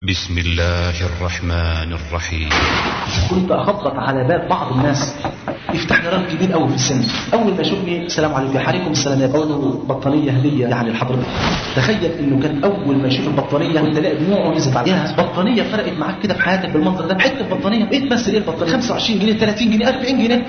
بسم الله الرحمن الرحيم كنت اخبط على باب بعض الناس يفتح لي راجل كبير قوي في السن اول ما يشوفني السلام عليكم عليكم السلام اقول له بطانيه هديه يعني لحضرتك تخيل انه كان اول ما يشوف البطانيه وانت لاقي دموعه نزلت عليها بطانيه فرقت معاك كده في حياتك بالمنظر ده حته بطانيه ايه تمثل ايه البطانيه 25 جنيه 30 جنيه 40 جنيه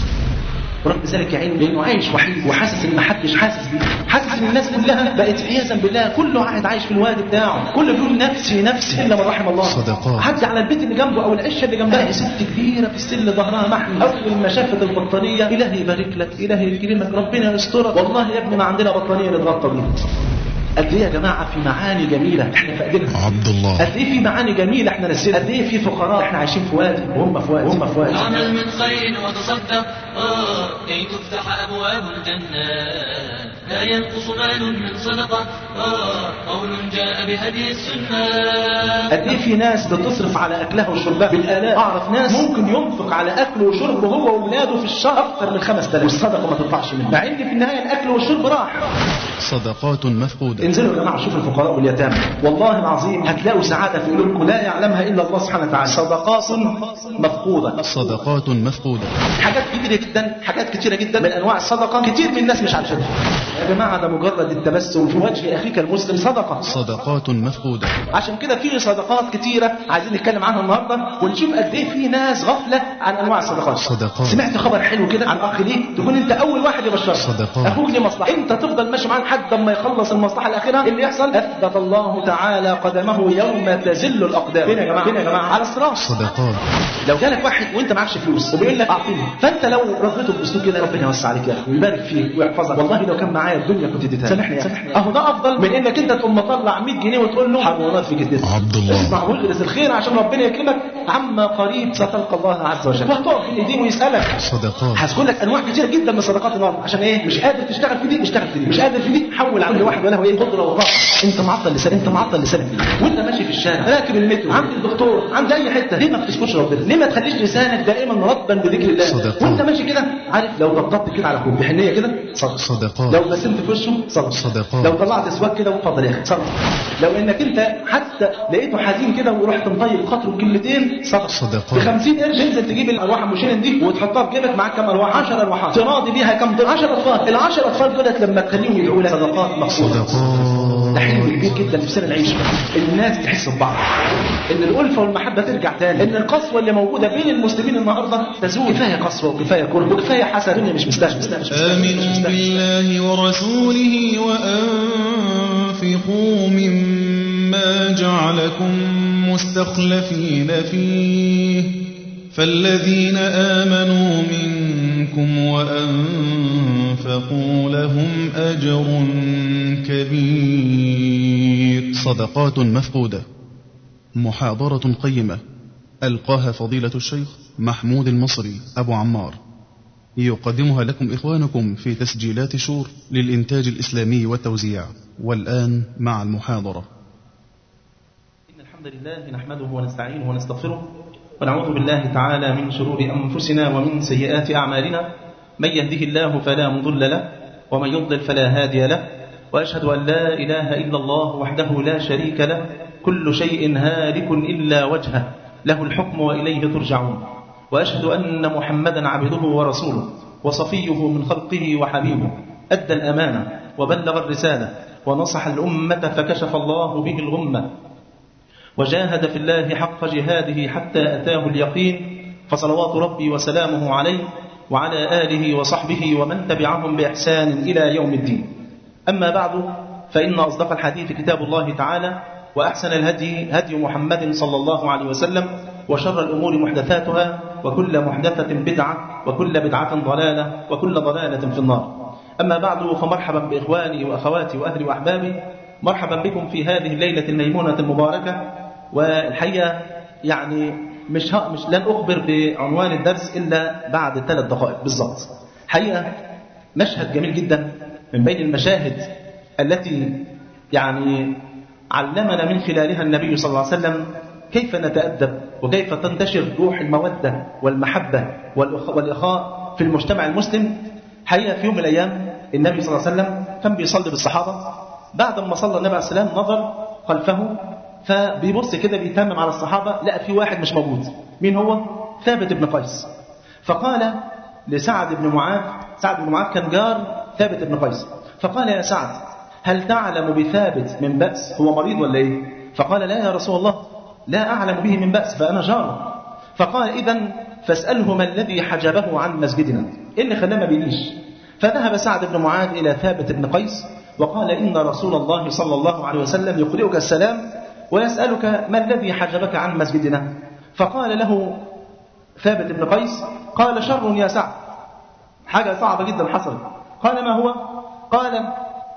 ورغم ذلك يا عيني لانه عايش وحيد وحاسس ان ما حدش حاسس بيه حاسس ان الناس كلها بقت عياذا بالله كله قاعد عايش في الوادي بتاعه كله بيقول نفسي نفسي الا من رحم الله صدقات. حد على البيت اللي جنبه او العشه اللي جنبها ست كبيره في السن ظهرها محمي اول ما شافت البطانيه الهي يبارك لك الهي يكرمك ربنا يسترك والله يا ابني ما عندنا بطانيه نتغطى بيها قد ايه يا جماعه في معاني جميله احنا فاقدينها عبد الله قد ايه في معاني جميله احنا نسينا قد ايه في فقراء احنا عايشين في وادي وهم في وادي وهم في وادي اعمل من خير وتصدق آه كي تفتح أبواب الجنة لا ينقص مال من صدقة آه قول جاء بهدي السنة قد ايه في ناس بتصرف على اكلها وشربها بالالاف اعرف ناس ممكن ينفق على اكله وشربه هو واولاده في الشهر اكثر من 5000 والصدقه ما تطلعش منه مع ان في النهايه الاكل والشرب راح صدقات مفقودة انزلوا يا جماعه شوفوا الفقراء واليتامى والله العظيم هتلاقوا سعاده في قلوبكم لا يعلمها الا الله سبحانه وتعالى صدقات مفقوده صدقات مفقودة حاجات كتيرة جدا حاجات كتيرة جدا من أنواع الصدقة كتير من الناس مش عارفينها يا جماعة ده مجرد التبسم في وجه أخيك المسلم صدقة صدقات مفقودة عشان كده في صدقات كتيرة عايزين نتكلم عنها النهاردة ونشوف قد إيه في ناس غفلة عن أنواع الصدقات صدقات. سمعت خبر حلو كده عن أخ ليك تكون أنت أول واحد يبشرك صدقات. أخوك ليه مصلحة أنت تفضل ماشي معاه لحد ما يخلص المصلحة الأخيرة اللي يحصل أثبت الله تعالى قدمه يوم تزل الأقدام فين يا جماعة فين يا جماعة على الصراط صدقات لو جالك واحد وانت معكش فلوس وبيقول لك اعطيني فانت لو رضيته باسلوب كده ربنا يوسع عليك يا اخي ويبارك فيك ويحفظك والله لو كان معايا الدنيا كنت اديتها سامحني يا اخي اهو ده افضل من انك انت تقوم مطلع 100 جنيه وتقول له حرمات في جدتك عبد الله. اسمع واغرس الخير عشان ربنا يكرمك عما قريب ستلقى الله عز وجل وهتقف في ايديه ويسالك صدقات هذكر لك انواع كتير جدا من صدقات النار عشان ايه مش قادر تشتغل في دي اشتغل في دي مش قادر في دي حول على كل واحد وله ايه قدره وضغط انت معطل لسانك انت معطل لسانك ليه وانت ماشي في الشارع راكب المترو عند الدكتور عند اي حته ليه ما بتشكرش ربنا ليه ما تخليش لسانك دائما رطبا بذكر الله صدقات. وانت ماشي كده عارف لو طبطبت كده على اخوك بحنيه كده صدق صدقات. لو بسمت في وشه صدق صدقات. لو طلعت اسواق كده وفضل يا اخي صدق لو انك انت حتى لقيته حزين كده ورحت مطيب خاطره بكلمتين صدق صدقات. ب 50 قرش انزل تجيب الارواح المشينه دي وتحطها في جيبك معاك كام ارواح 10 ارواحات تراضي بيها كام ضرب 10 اطفال ال 10 اطفال دولت لما تخليهم يدعوا لك صدقات مقصوده ده صدقات حلم كبير جدا في سنة العيش الناس تحس ببعض ان الألفة والمحبة ترجع تاني ان القسوة اللي موجودة بين المسلمين النهاردة تزول كفاية قسوة وكفاية كره وكفاية حسد الدنيا مش مستاهل مش مستاهل مش مستاهل مش آمنوا مستاهل. بالله ورسوله وأنفقوا مما جعلكم مستخلفين فيه فالذين آمنوا منكم وأنفقوا لهم أجر كبير صدقات مفقودة محاضرة قيمة ألقاها فضيلة الشيخ محمود المصري أبو عمار يقدمها لكم إخوانكم في تسجيلات شور للإنتاج الإسلامي والتوزيع والآن مع المحاضرة إن الحمد لله نحمده ونستعينه ونستغفره ونعوذ بالله تعالى من شرور أنفسنا ومن سيئات أعمالنا من يهده الله فلا مضل له ومن يضلل فلا هادي له وأشهد أن لا إله إلا الله وحده لا شريك له كل شيء هالك إلا وجهه له الحكم وإليه ترجعون وأشهد أن محمدا عبده ورسوله وصفيه من خلقه وحبيبه أدى الأمانة وبلغ الرسالة ونصح الأمة فكشف الله به الغمة وجاهد في الله حق جهاده حتى أتاه اليقين فصلوات ربي وسلامه عليه وعلى آله وصحبه ومن تبعهم بإحسان إلى يوم الدين أما بعد فإن أصدق الحديث كتاب الله تعالى وأحسن الهدي هدي محمد صلى الله عليه وسلم وشر الأمور محدثاتها وكل محدثة بدعة وكل بدعة ضلالة وكل ضلالة في النار أما بعد فمرحبا بإخواني وأخواتي وأهلي وأحبابي مرحبا بكم في هذه الليلة الميمونة المباركة والحقيقة يعني مش ها مش لن أخبر بعنوان الدرس إلا بعد ثلاث دقائق بالضبط حقيقة مشهد جميل جدا من بين المشاهد التي يعني علمنا من خلالها النبي صلى الله عليه وسلم كيف نتأدب وكيف تنتشر روح المودة والمحبة والأخ- والإخاء في المجتمع المسلم حقيقة في يوم من الأيام النبي صلى الله عليه وسلم كان بيصلي بالصحابة بعد ما صلى النبي عليه السلام نظر خلفه فبيبص كده بيتمم على الصحابة لقى في واحد مش موجود مين هو؟ ثابت بن قيس فقال لسعد بن معاذ سعد بن معاذ كان جار ثابت بن قيس فقال يا سعد هل تعلم بثابت من بأس هو مريض ولا ايه فقال لا يا رسول الله لا أعلم به من بأس فأنا جار فقال إذا فاسأله ما الذي حجبه عن مسجدنا إيه اللي خلاه ما بينيش فذهب سعد بن معاذ إلى ثابت بن قيس وقال إن رسول الله صلى الله عليه وسلم يقرئك السلام ويسألك ما الذي حجبك عن مسجدنا فقال له ثابت بن قيس قال شر يا سعد حاجة صعبة جدا حصلت قال ما هو قال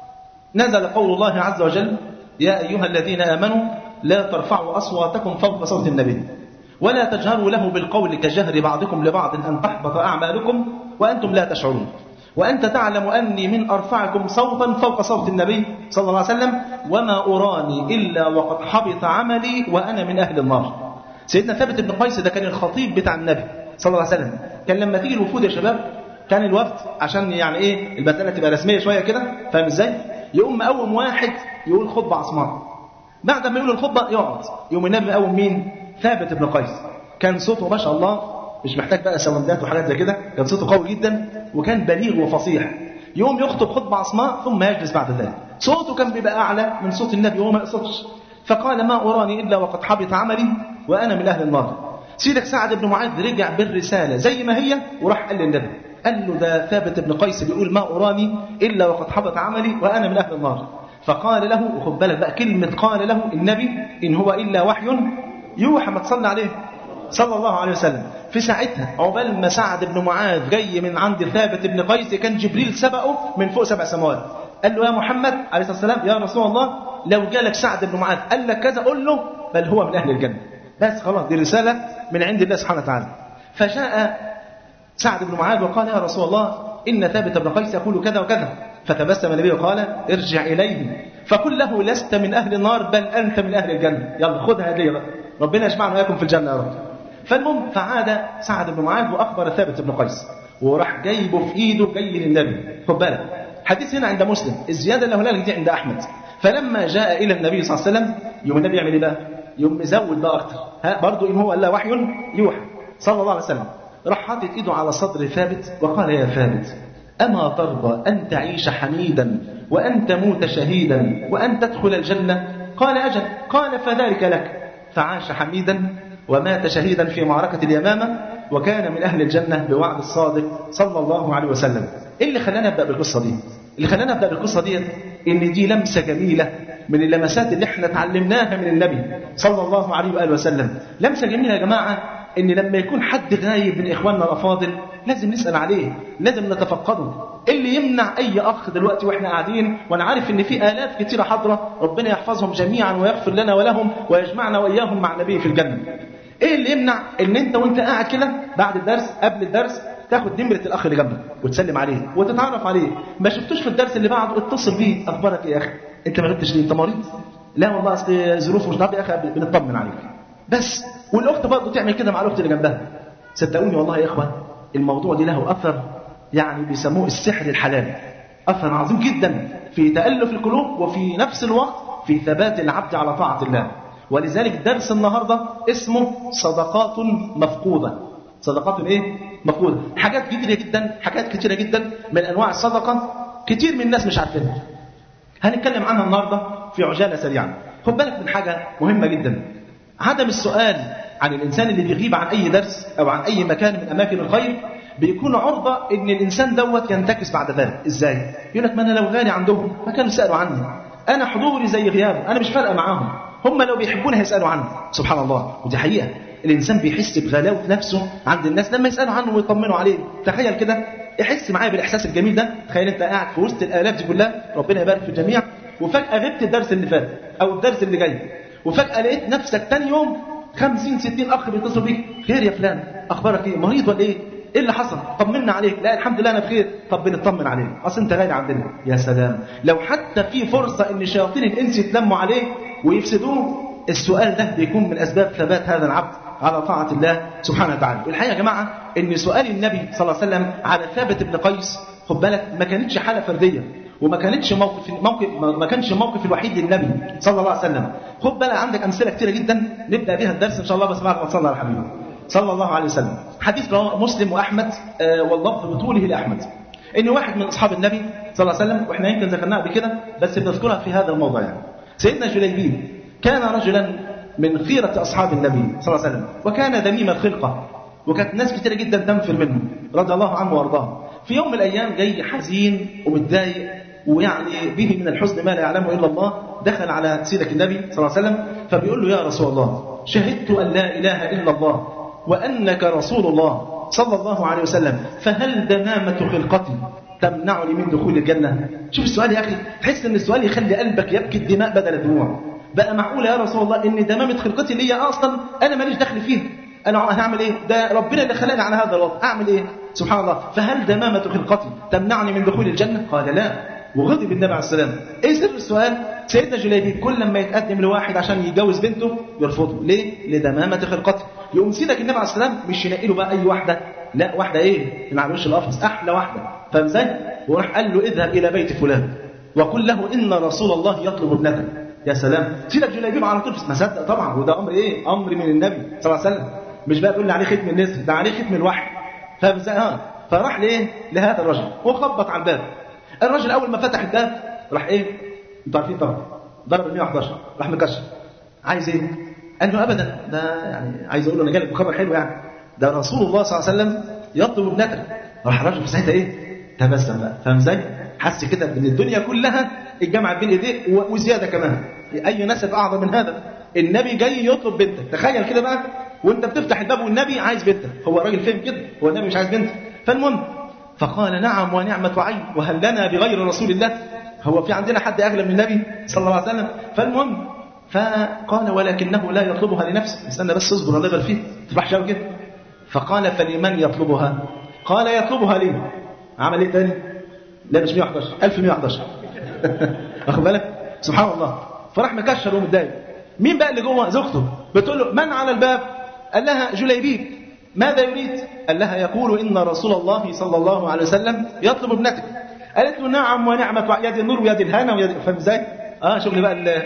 نزل قول الله عز وجل يا أيها الذين آمنوا لا ترفعوا أصواتكم فوق صوت النبي ولا تجهروا له بالقول كجهر بعضكم لبعض أن تحبط أعمالكم وأنتم لا تشعرون وأنت تعلم أني من أرفعكم صوتا فوق صوت النبي صلى الله عليه وسلم وما أراني إلا وقد حبط عملي وأنا من أهل النار سيدنا ثابت بن قيس ده كان الخطيب بتاع النبي صلى الله عليه وسلم كان لما تيجي الوفود يا شباب كان الوفد عشان يعني ايه المسألة تبقى رسمية شوية كده فاهم ازاي يقوم مقوم واحد يقول خطبة عصمان بعد ما يقول الخطبة يقعد يقوم النبي مقوم مين ثابت بن قيس كان صوته ما شاء الله مش محتاج بقى سوندات وحاجات زي كده كان صوته قوي جدا وكان بليغ وفصيح يقوم يخطب خطبة عصماء ثم يجلس بعد ذلك صوته كان بيبقى أعلى من صوت النبي وهو ما يقصدش فقال ما أراني إلا وقد حبط عملي وأنا من أهل النار سيدك سعد بن معاذ رجع بالرسالة زي ما هي وراح قال للنبي قال له ده ثابت بن قيس بيقول ما أراني إلا وقد حبط عملي وأنا من أهل النار فقال له وخد بالك بقى كلمة قال له النبي إن هو إلا وحي يوحى ما تصلى عليه صلى الله عليه وسلم في ساعتها عقبال ما سعد بن معاذ جاي من عند ثابت بن قيس كان جبريل سبقه من فوق سبع سماوات قال له يا محمد عليه الصلاه والسلام يا رسول الله لو جالك سعد بن معاذ قال لك كذا قول له بل هو من اهل الجنه بس خلاص دي رساله من عند الله سبحانه وتعالى فجاء سعد بن معاذ وقال يا رسول الله ان ثابت بن قيس يقول كذا وكذا فتبسم النبي وقال ارجع اليه فقل له لست من اهل النار بل انت من اهل الجنه يلا خدها هديه بقى ربنا يجمعنا واياكم في الجنه يا رب فالمهم فعاد سعد بن معاذ واخبر ثابت بن قيس وراح جايبه في ايده جاي للنبي خد بالك حديث هنا عند مسلم الزياده اللي هنالك دي عند احمد فلما جاء الى النبي صلى الله عليه وسلم يوم النبي يعمل ايه بقى؟ يوم مزود بقى اكتر ها برضه ان هو الا وحي يوحى صلى الله عليه وسلم راح حاطط ايده على صدر ثابت وقال يا ثابت اما ترضى ان تعيش حميدا وان تموت شهيدا وان تدخل الجنه قال اجل قال فذلك لك فعاش حميدا ومات شهيدا في معركة اليمامة وكان من أهل الجنة بوعد الصادق صلى الله عليه وسلم إيه اللي خلانا نبدأ بالقصة دي اللي خلانا نبدأ بالقصة دي إن دي لمسة جميلة من اللمسات اللي احنا اتعلمناها من النبي صلى الله عليه وآله وسلم لمسة جميلة يا جماعة إن لما يكون حد غايب من إخواننا الأفاضل لازم نسأل عليه لازم نتفقده اللي يمنع أي أخ دلوقتي وإحنا قاعدين وأنا عارف إن في آلاف كتيرة حاضرة ربنا يحفظهم جميعا ويغفر لنا ولهم ويجمعنا وإياهم مع النبي في الجنة ايه اللي يمنع ان انت وانت قاعد كده بعد الدرس قبل الدرس تاخد نمره الاخ اللي جنبك وتسلم عليه وتتعرف عليه ما شفتوش في الدرس اللي بعده اتصل بيه اخبارك ايه يا اخي انت ما غبتش ليه انت مريض لا والله اصل ظروف مش يا اخي بنطمن عليك بس والاخت برضه تعمل كده مع الاخت اللي جنبها صدقوني والله يا اخوان الموضوع دي له اثر يعني بيسموه السحر الحلال اثر عظيم جدا في تالف القلوب وفي نفس الوقت في ثبات العبد على طاعه الله ولذلك درس النهاردة اسمه صدقات مفقودة صدقات ايه مفقودة حاجات كتيرة جدا حاجات كتيرة جدا من أنواع الصدقة كتير من الناس مش عارفينها هنتكلم عنها النهاردة في عجالة سريعا خد بالك من حاجة مهمة جدا عدم السؤال عن الإنسان اللي بيغيب عن أي درس أو عن أي مكان من أماكن الخير بيكون عرضة إن الإنسان دوت ينتكس بعد ذلك إزاي؟ يقول لك ما أنا لو غالي عندهم ما كانوا سألوا عني أنا حضوري زي غيابه أنا مش فارقة معاهم هم لو بيحبوني هيسألوا عنه سبحان الله ودي حقيقة الإنسان بيحس بغلاوة نفسه عند الناس لما يسألوا عنه ويطمنوا عليه تخيل كده يحس معايا بالإحساس الجميل ده تخيل أنت قاعد في وسط الآلاف دي كلها ربنا يبارك في الجميع وفجأة غبت الدرس اللي فات أو الدرس اللي جاي وفجأة لقيت نفسك تاني يوم 50 60 أخ بيتصلوا بيك خير يا فلان أخبارك إيه مريض ولا إيه ايه اللي حصل طمنا عليك لا الحمد لله انا بخير طب بنطمن عليك اصل انت غالي عندنا يا سلام لو حتى في فرصه ان شياطين الانس يتلموا عليه ويفسدوه السؤال ده بيكون من اسباب ثبات هذا العبد على طاعه الله سبحانه وتعالى الحقيقه يا جماعه ان سؤال النبي صلى الله عليه وسلم على ثابت بن قيس خد بالك ما كانتش حاله فرديه وما كانتش موقف موقف ما كانش الموقف الوحيد للنبي صلى الله عليه وسلم خد بالك عندك امثله كثيره جدا نبدا بها الدرس ان شاء الله بس بعد ما صلى على حبيبه صلى الله عليه وسلم حديث رواه مسلم واحمد آه واللفظ بطوله لاحمد ان واحد من اصحاب النبي صلى الله عليه وسلم واحنا يمكن ذكرناها قبل كده بس بنذكرها في هذا الموضوع يعني سيدنا جليبيب كان رجلا من خيرة أصحاب النبي صلى الله عليه وسلم وكان دميم الخلقة وكانت ناس كتير جدا تنفر منه رضي الله عنه وارضاه في يوم من الأيام جاي حزين ومتضايق ويعني به من الحزن ما لا يعلمه إلا الله دخل على سيدك النبي صلى الله عليه وسلم فبيقول له يا رسول الله شهدت أن لا إله إلا الله وأنك رسول الله صلى الله عليه وسلم فهل دمامة خلقتي تمنعني من دخول الجنة شوف السؤال يا أخي تحس أن السؤال يخلي قلبك يبكي الدماء بدل الدموع بقى معقول يا رسول الله ان دمامة خلقتي اللي هي اصلا انا ماليش دخل فيها انا هعمل ايه ده ربنا اللي خلاني على هذا الوضع اعمل ايه سبحان الله فهل دمامة خلقتي تمنعني من دخول الجنة قال لا وغضب النبي عليه السلام ايه سر السؤال سيدنا جليبيب كل لما يتقدم لواحد عشان يتجوز بنته يرفضه ليه لدمامة خلقته يقوم سيدك النبي عليه السلام مش ينقي له بقى اي واحده لا واحده ايه من على وش القفص احلى واحده فاهم ازاي وراح قال له اذهب الى بيت فلان وقل له ان رسول الله يطلب ابنتك يا سلام سيدك جليبيب على طول ما صدق طبعا وده امر ايه امر من النبي صلى الله عليه وسلم مش بقى تقول لي عليه ختم النسر ده عليه ختم الوحي فاهم ازاي اه فراح لايه لهذا الرجل وخبط على الباب الرجل اول ما فتح الباب راح ايه انتوا عارفين طبعا ضرب ال 111 راح مكشر عايز ايه قال له ابدا ده يعني عايز اقول له انا جالك بخبر حلو يعني ده رسول الله صلى الله عليه وسلم يطلب ابنتك راح الراجل في ساعتها ايه تبسم بقى فاهم ازاي حس كده ان الدنيا كلها اتجمعت بين ايديه وزياده كمان اي نسب اعظم من هذا النبي جاي يطلب بنتك تخيل كده بقى وانت بتفتح الباب والنبي عايز بنتك هو الراجل فهم كده هو النبي مش عايز بنتك فالمهم فقال نعم ونعمة عين وهل لنا بغير رسول الله هو في عندنا حد أغلى من النبي صلى الله عليه وسلم فالمهم فقال ولكنه لا يطلبها لنفسه استنى بس اصبر الله يبارك فيك تفرحش قوي كده فقال فلمن يطلبها قال يطلبها لي عمل ايه تاني لا مش 111 1111 واخد بالك سبحان الله فراح مكشر ومتضايق مين بقى اللي جوه زوجته بتقول له من على الباب قال لها جليبيب ماذا يريد قال لها يقول ان رسول الله صلى الله عليه وسلم يطلب ابنتك قالت له نعم ونعمة يد النور ويد الهنا ويد فاهم ازاي اه شغل بقى ال...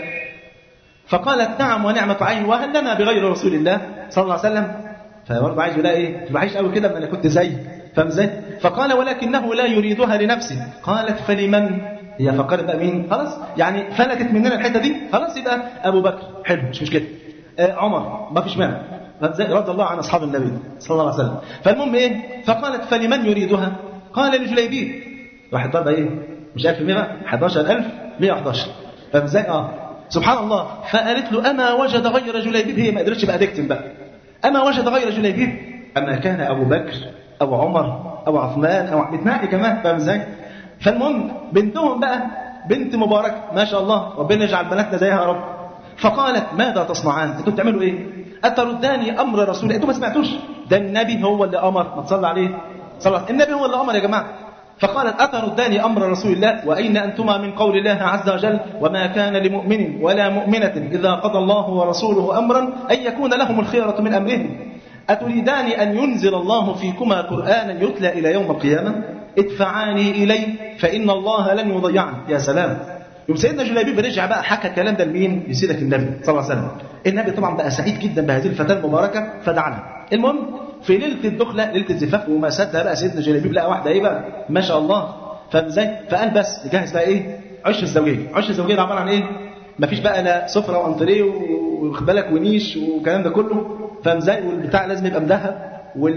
فقالت نعم ونعمة عين وهل لنا بغير رسول الله صلى الله عليه وسلم فبرضه عايز يقول ايه تبقى عايش قوي كده ما انا كنت زي فاهم ازاي فقال ولكنه لا يريدها لنفسه قالت فلمن هي فكرت بقى مين خلاص يعني فلتت مننا الحته دي خلاص يبقى ابو بكر حلو مش مشكله آه عمر ما فيش مانع رضي الله عن اصحاب النبي صلى الله عليه وسلم فالمهم ايه فقالت فلمن يريدها قال لجليبيب راح طب ايه مش 1000 بقى 11000 111 فاهم ازاي اه سبحان الله فقالت له اما وجد غير جليبيب هي ما قدرتش بقى تكتم بقى اما وجد غير جليبيب اما كان ابو بكر او عمر او عثمان او بتنقي كمان فاهم ازاي فالمهم بنتهم بقى بنت مبارك ما شاء الله ربنا يجعل بناتنا زيها يا رب فقالت ماذا تصنعان انتوا بتعملوا ايه اترداني امر رسول الله انتوا ما سمعتوش ده النبي هو اللي امر ما تصلى عليه صلى النبي هو اللي امر يا جماعه فقالت أترداني أمر رسول الله وأين أنتما من قول الله عز وجل وما كان لمؤمن ولا مؤمنة إذا قضى الله ورسوله أمرا أن يكون لهم الخيرة من أمرهم أتريدان أن ينزل الله فيكما قرآنا يتلى إلى يوم القيامة ادفعاني إليه فإن الله لن يضيعني يا سلام يوم سيدنا جلابيب رجع بقى حكى الكلام ده لمين؟ لسيدك النبي صلى الله عليه وسلم. النبي طبعا بقى سعيد جدا بهذه الفتاه المباركه فدعا لها. المهم في ليله الدخله ليله الزفاف وما صدق بقى سيدنا جلابيب لقى واحده ايه بقى؟ ما شاء الله فاهم ازاي؟ فقال بس نجهز بقى ايه؟ عش الزوجيه، عش الزوجيه ده عباره عن ايه؟ ما فيش بقى لا سفره وانتريه واخد بالك ونيش والكلام ده كله فاهم ازاي؟ والبتاع لازم يبقى مذهب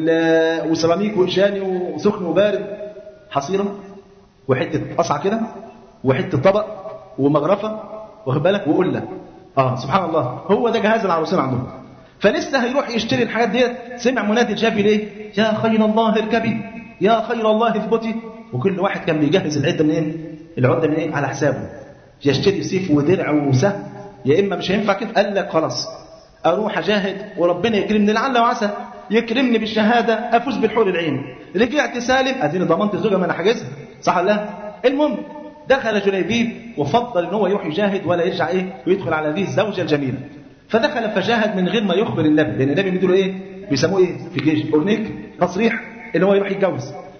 وسيراميك وشاني وسخن وبارد حصيره وحته قصعه كده وحته طبق ومغرفه واخد بالك وقله اه سبحان الله هو ده جهاز العروسين عندهم فلسه هيروح يشتري الحاجات ديت سمع منادي الجافي ليه يا خير الله اركبي يا خير الله اثبتي وكل واحد كان بيجهز العده منين العده من ايه على حسابه يشتري سيف ودرع وسهم يا اما مش هينفع كده قال لك خلاص اروح اجاهد وربنا يكرمني لعل وعسى يكرمني بالشهاده افوز بالحور العين رجعت سالم اديني ضمنت الزوجه ما انا حاجزها صح ولا لا المهم دخل جليبيب وفضل ان هو يروح يجاهد ولا يرجع ايه ويدخل على هذه الزوجه الجميله فدخل فجاهد من غير ما يخبر النبي لان النبي بيديله ايه بيسموه ايه في الجيش اورنيك تصريح ان هو يروح يتجوز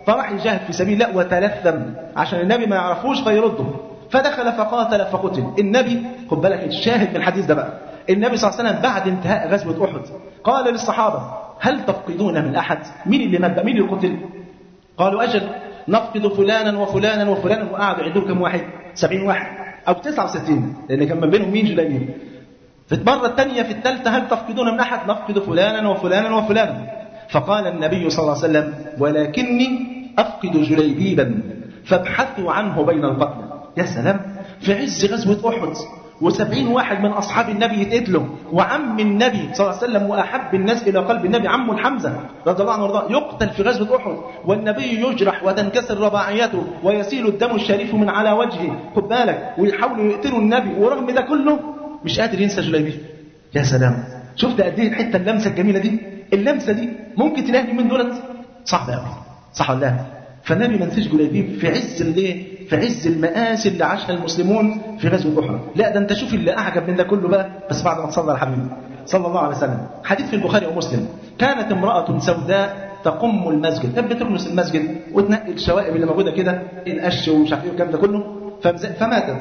فراح يجاهد في سبيل الله وتلثم عشان النبي ما يعرفوش فيرده فدخل فقاتل فقتل النبي خد بالك الشاهد من الحديث ده بقى النبي صلى الله عليه وسلم بعد انتهاء غزوة أحد قال للصحابة هل تفقدون من أحد مين اللي مات مين اللي قتل قالوا أجل نفقد فلانا وفلانا وفلانا وقعدوا عندهم كم واحد سبعين واحد أو تسعة وستين لأن كان من بينهم مين جلالين في المرة الثانية في الثالثة هل تفقدون من أحد نفقد فلانا وفلانا وفلانا فقال النبي صلى الله عليه وسلم ولكني أفقد جليبيبا فابحثوا عنه بين القتلى يا سلام في عز غزوة أحد وسبعين واحد من أصحاب النبي يتقتلوا وعم النبي صلى الله عليه وسلم وأحب الناس إلى قلب النبي عمه الحمزة رضي الله عنه وارضاه يقتل في غزوة أحد والنبي يجرح وتنكسر رباعيته ويسيل الدم الشريف من على وجهه خد بالك ويحاولوا يقتلوا النبي ورغم ده كله مش قادر ينسى جليبيب يا سلام شفت قد ايه الحته اللمسه الجميله دي اللمسه دي ممكن تلاقي من دولت صعب قوي صح ولا لا فالنبي ما نسيش جليبيب في عز الايه في عز المآسي اللي عاشها المسلمون في غزوه احد لا ده انت شوف اللي اعجب من ده كله بقى بس بعد ما تصلى على حبيبي صلى الله عليه وسلم حديث في البخاري ومسلم كانت امراه سوداء تقم المسجد كانت بتكنس المسجد وتنقي الشوائب اللي موجوده كده القش ومش عارف ايه والكلام ده كله فماتت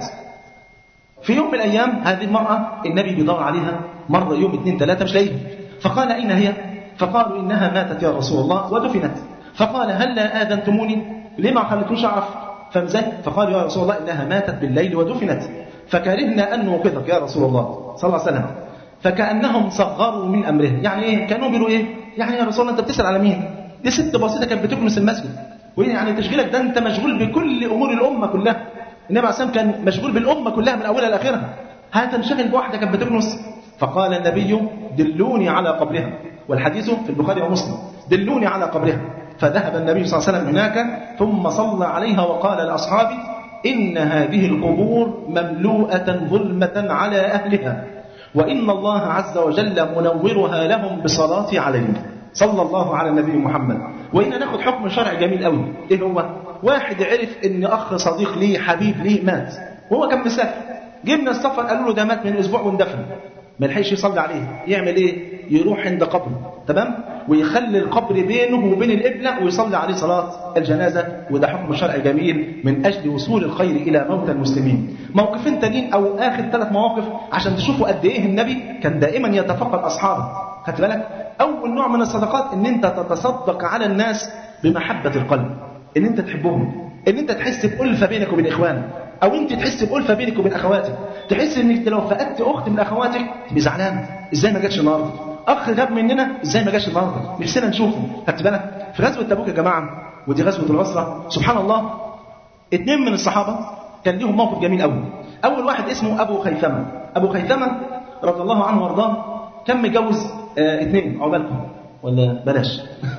في يوم من الأيام هذه المرأة النبي بيدور عليها مرة يوم اثنين ثلاثة مش لاقيها فقال أين هي فقالوا إنها ماتت يا رسول الله ودفنت فقال هل لا آذنتموني لما خلتوش أعرف فمزاي فقال يا رسول الله إنها ماتت بالليل ودفنت فكرهنا أن نوقظك يا رسول الله صلى الله عليه وسلم فكأنهم صغروا من أمره يعني إيه كانوا بيقولوا إيه يعني يا رسول الله أنت بتسأل على مين دي ست بسيطة كانت بتكنس المسجد وإيه يعني تشغيلك ده أنت مشغول بكل أمور الأمة كلها النبي عليه الصلاه والسلام كان مشغول بالامه كلها من اولها لاخرها هتنشغل بواحده كانت بتكنس فقال النبي دلوني على قبرها والحديث في البخاري ومسلم دلوني على قبرها فذهب النبي صلى الله عليه وسلم هناك ثم صلى عليها وقال لاصحابه ان هذه القبور مملوءه ظلمه على اهلها وان الله عز وجل منورها لهم بصلاه عليهم صلى الله على النبي محمد وإن ناخد حكم شرعي جميل قوي إيه هو واحد عرف إن أخ صديق ليه حبيب ليه مات وهو كان مسافر جبنا السفر قالوا له ده مات من أسبوع واندفن ما لحقش يصلي عليه يعمل إيه يروح عند قبره تمام ويخلي القبر بينه وبين القبلة ويصلي عليه صلاة الجنازة وده حكم شرعي جميل من أجل وصول الخير إلى موتى المسلمين موقفين تانيين أو آخر ثلاث مواقف عشان تشوفوا قد إيه النبي كان دائما يتفقد أصحابه خدت بالك أول نوع من الصدقات إن أنت تتصدق على الناس بمحبة القلب إن أنت تحبهم إن أنت تحس بألفة بينك وبين إخوانك أو أنت تحس بألفة بينك وبين أخواتك تحس إن أنت لو فقدت أخت من أخواتك تبقى زعلان إزاي ما جاتش النهارده أخ غاب مننا إزاي ما جاش النهارده نفسنا نشوفه خدت بالك في غزوة تبوك يا جماعة ودي غزوة العسرة سبحان الله اثنين من الصحابة كان ليهم موقف جميل قوي أول واحد اسمه أبو خيثمة أبو خيثمة رضي الله عنه وارضاه كان متجوز آه اثنين عقبالكم ولا بلاش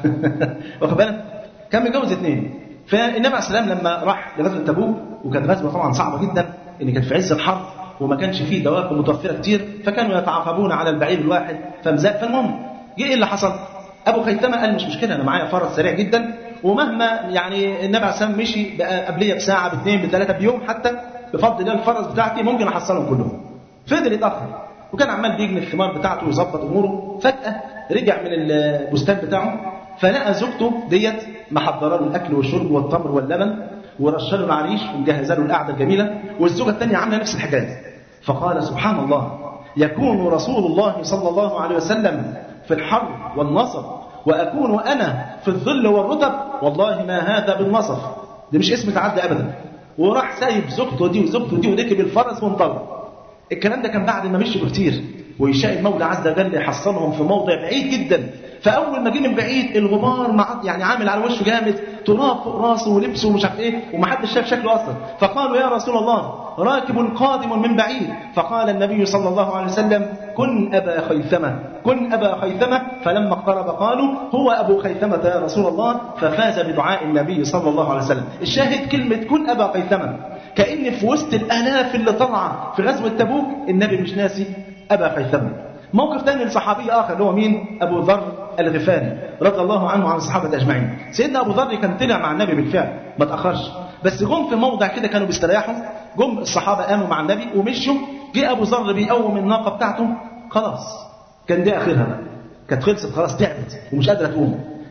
واخد بالك كان متجوز اثنين فالنبي عليه السلام لما راح لغزوه تبوك وكانت غزوه طبعا صعبه جدا ان كانت في عز الحرب وما كانش فيه دواب متوفره كتير فكانوا يتعاقبون على البعير الواحد فمزاق فالمهم جه ايه اللي حصل؟ ابو خيثمه قال مش مشكله انا معايا فرس سريع جدا ومهما يعني النبي عليه السلام مشي بقى قبليه بساعه باثنين بثلاثه بيوم حتى بفضل الله الفرس بتاعتي ممكن احصلهم كلهم فضل يتاخر وكان عمال بيجني الثمار بتاعته ويظبط اموره فجاه رجع من البستان بتاعه فلقى زوجته ديت محضره له الاكل والشرب والتمر واللبن ورشه له العريش ومجهزه له القعده الجميله والزوجه الثانيه عامله نفس الحكايه فقال سبحان الله يكون رسول الله صلى الله عليه وسلم في الحر والنصر واكون انا في الظل والرطب والله ما هذا بالنصف ده مش اسم تعدى ابدا وراح سايب زوجته دي وزوجته دي وركب الفرس وانطلق الكلام ده كان بعد ما مشي بكتير ويشاء المولى عز وجل يحصلهم في موضع بعيد جدا فاول ما جه من بعيد الغبار مع يعني عامل على وشه جامد تراب فوق راسه ولبسه ومش عارف ايه ومحدش شاف شكله اصلا فقالوا يا رسول الله راكب قادم من بعيد فقال النبي صلى الله عليه وسلم كن ابا خيثمه كن ابا خيثمه فلما اقترب قالوا هو ابو خيثمه يا رسول الله ففاز بدعاء النبي صلى الله عليه وسلم الشاهد كلمه كن ابا خيثمه كأن في وسط الآلاف اللي طالعة في غزوة تبوك النبي مش ناسي أبا خيثمة موقف ثاني لصحابي آخر اللي هو مين أبو ذر الغفاري رضي الله عنه وعن الصحابة أجمعين سيدنا أبو ذر كان طلع مع النبي بالفعل ما تأخرش بس جم في موضع كده كانوا بيستريحوا جم الصحابة قاموا مع النبي ومشوا جه أبو ذر بيقوم الناقة بتاعته خلاص كان دي آخرها بقى كانت خلصت خلاص تعبت ومش قادرة تقوم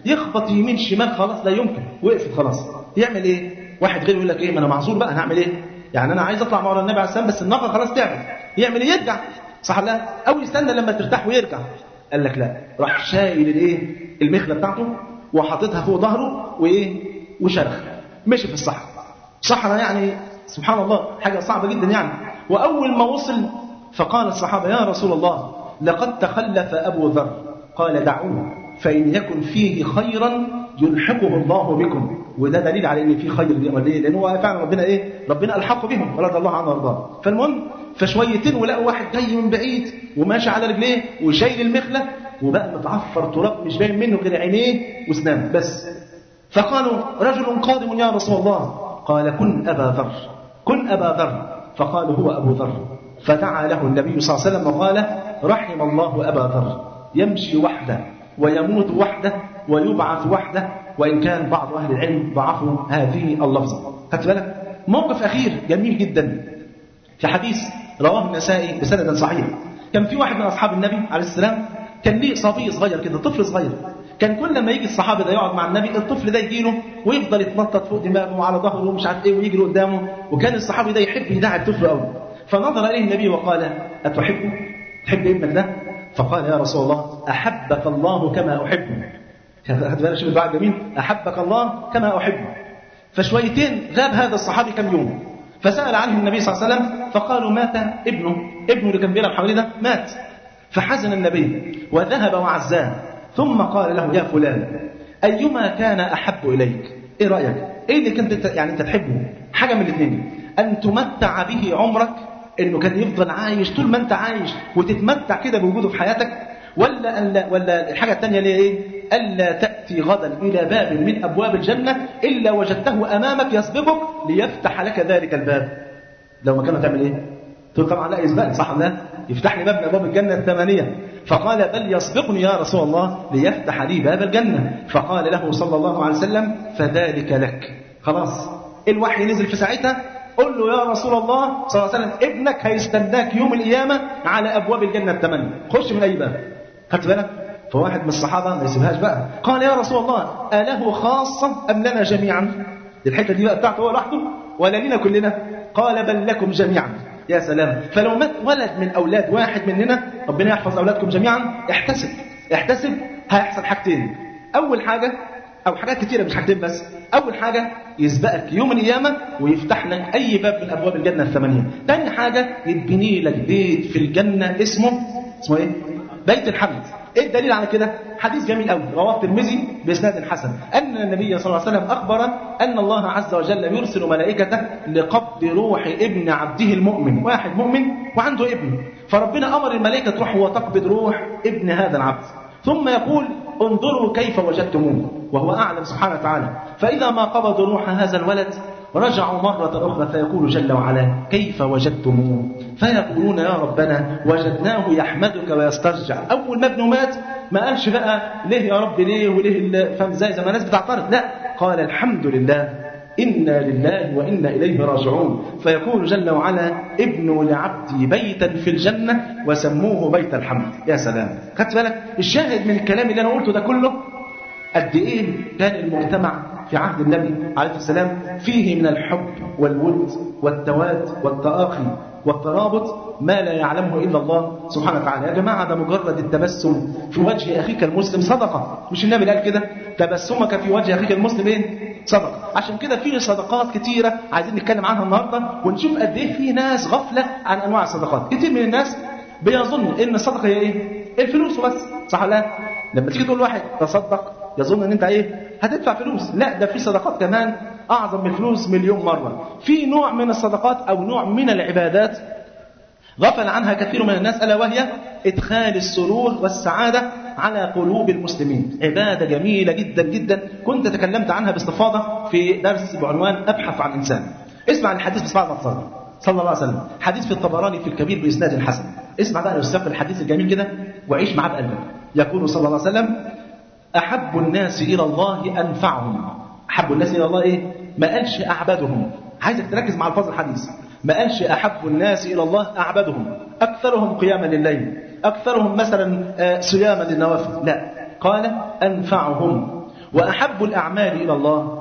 يخبط يمين شمال خلاص لا يمكن وقفت خلاص يعمل ايه واحد غيره يقول لك ايه ما انا معذور بقى انا هعمل ايه يعني انا عايز اطلع مع ورا النبي عليه السلام بس الناقه خلاص تعبت يعمل ايه يرجع صح لا او يستنى لما ترتاح ويرجع قال لك لا راح شايل الايه المخله بتاعته وحاططها فوق ظهره وايه وشرخ مشي في الصحراء صحراء يعني سبحان الله حاجه صعبه جدا يعني واول ما وصل فقال الصحابه يا رسول الله لقد تخلف ابو ذر قال دعوه فان يكن فيه خيرا يلحقه الله بكم وده دليل على ان في خير ليه لان هو فعلا ربنا ايه ربنا الحقه بهم رضي الله عنه وارضاه فالمهم فشويتين ولقوا واحد جاي من بعيد وماشي على رجليه وشايل المخله وبقى متعفر تراب مش باين منه غير عينيه واسنانه بس فقالوا رجل قادم يا رسول الله قال كن ابا ذر كن ابا ذر فقالوا هو ابو ذر فدعا له النبي صلى الله عليه وسلم وقال رحم الله ابا ذر يمشي وحده ويموت وحده ويبعث وحده وإن كان بعض أهل العلم ضعفوا هذه اللفظة خدت بالك موقف أخير جميل جدا في حديث رواه النسائي بسند صحيح كان في واحد من أصحاب النبي عليه السلام كان ليه صبي صغير كده طفل صغير كان كل ما يجي الصحابي ده يقعد مع النبي الطفل ده يجي له ويفضل يتنطط فوق دماغه وعلى ظهره ومش عارف ايه ويجري قدامه وكان الصحابي ده يحب يدعي الطفل قوي فنظر اليه النبي وقال اتحبه تحب ابنك ده فقال يا رسول الله احبك الله كما احبه خد بالك شوف الدعاء الجميل احبك الله كما احبه فشويتين غاب هذا الصحابي كم يوم فسال عنه النبي صلى الله عليه وسلم فقالوا مات ابنه ابنه اللي كان بيلعب حواليه ده مات فحزن النبي وذهب وعزاه ثم قال له يا فلان ايما كان احب اليك ايه رايك ايه اللي كنت يعني انت تحبه حاجه من الاثنين ان تمتع به عمرك انه كان يفضل عايش طول ما انت عايش وتتمتع كده بوجوده في حياتك ولا أن لا ولا الحاجه الثانيه اللي هي ايه الا تاتي غدا الى باب من ابواب الجنه الا وجدته امامك يسبقك ليفتح لك ذلك الباب لو ما كانوا تعمل ايه تقول طبعا لا يسبقني صح ولا يفتح لي باب من ابواب الجنه الثمانيه فقال بل يسبقني يا رسول الله ليفتح لي باب الجنه فقال له صلى الله عليه وسلم فذلك لك خلاص الوحي نزل في ساعتها قل له يا رسول الله صلى الله عليه وسلم ابنك هيستناك يوم القيامة على أبواب الجنة الثمانية خش من أي باب خدت بالك فواحد من الصحابة ما يسيبهاش بقى قال يا رسول الله أله خاصة أم لنا جميعا الحتة دي بقى بتاعته هو لوحده ولا لنا كلنا قال بل لكم جميعا يا سلام فلو مات ولد من أولاد واحد مننا ربنا يحفظ أولادكم جميعا احتسب احتسب هيحصل حاجتين أول حاجة أو حاجات كتيرة مش حاجتين بس أول حاجة يسبقك يوم القيامة ويفتح لك أي باب من أبواب الجنة الثمانية تاني حاجة يتبني لك بيت في الجنة اسمه اسمه إيه؟ بيت الحمد ايه الدليل على كده حديث جميل قوي رواه الترمذي باسناد حسن ان النبي صلى الله عليه وسلم اخبر ان الله عز وجل يرسل ملائكته لقبض روح ابن عبده المؤمن واحد مؤمن وعنده ابن فربنا امر الملائكه تروح وتقبض روح ابن هذا العبد ثم يقول انظروا كيف وجدتموه وهو اعلم سبحانه وتعالى فاذا ما قبضوا روح هذا الولد رجعوا مرة أخرى فيقول جل وعلا كيف وجدتموه فيقولون يا ربنا وجدناه يحمدك ويسترجع أول ما ابنه مات ما قالش بقى ليه يا رب ليه وليه فاهم ازاي زي ما الناس بتعترض لا قال الحمد لله إنا لله وإنا إليه راجعون فيقول جل وعلا ابنوا لعبدي بيتا في الجنة وسموه بيت الحمد يا سلام خدت بالك الشاهد من الكلام اللي أنا قلته ده كله قد إيه كان المجتمع في عهد النبي عليه السلام فيه من الحب والود والتواد والتآخي والترابط ما لا يعلمه إلا الله سبحانه وتعالى يا جماعة ده مجرد التبسم في وجه أخيك المسلم صدقة مش النبي قال كده تبسمك في وجه أخيك المسلم إيه صدقة عشان كده في صدقات كتيرة عايزين نتكلم عنها النهاردة ونشوف قد إيه في ناس غفلة عن أنواع الصدقات كتير من الناس بيظن إن الصدقة هي إيه الفلوس وبس صح ولا لا لما تيجي تقول واحد تصدق يظن ان انت ايه هتدفع فلوس لا ده في صدقات كمان اعظم من الفلوس مليون مره في نوع من الصدقات او نوع من العبادات غفل عنها كثير من الناس الا وهي ادخال السرور والسعاده على قلوب المسلمين عباده جميله جدا جدا كنت تكلمت عنها باستفاضه في درس بعنوان ابحث عن انسان اسمع الحديث بصفه ما صلى الله عليه وسلم حديث في الطبراني في الكبير باسناد حسن اسمع بقى الاستاذ الحديث الجميل كده وعيش معاه بقلبك يقول صلى الله عليه وسلم أحب الناس إلى الله أنفعهم أحب الناس إلى الله إيه؟ ما قالش أعبدهم عايزك تركز مع الفاظ الحديث ما قالش أحب الناس إلى الله أعبدهم أكثرهم قياما لليل أكثرهم مثلا صياما للنوافل لا قال أنفعهم وأحب الأعمال إلى الله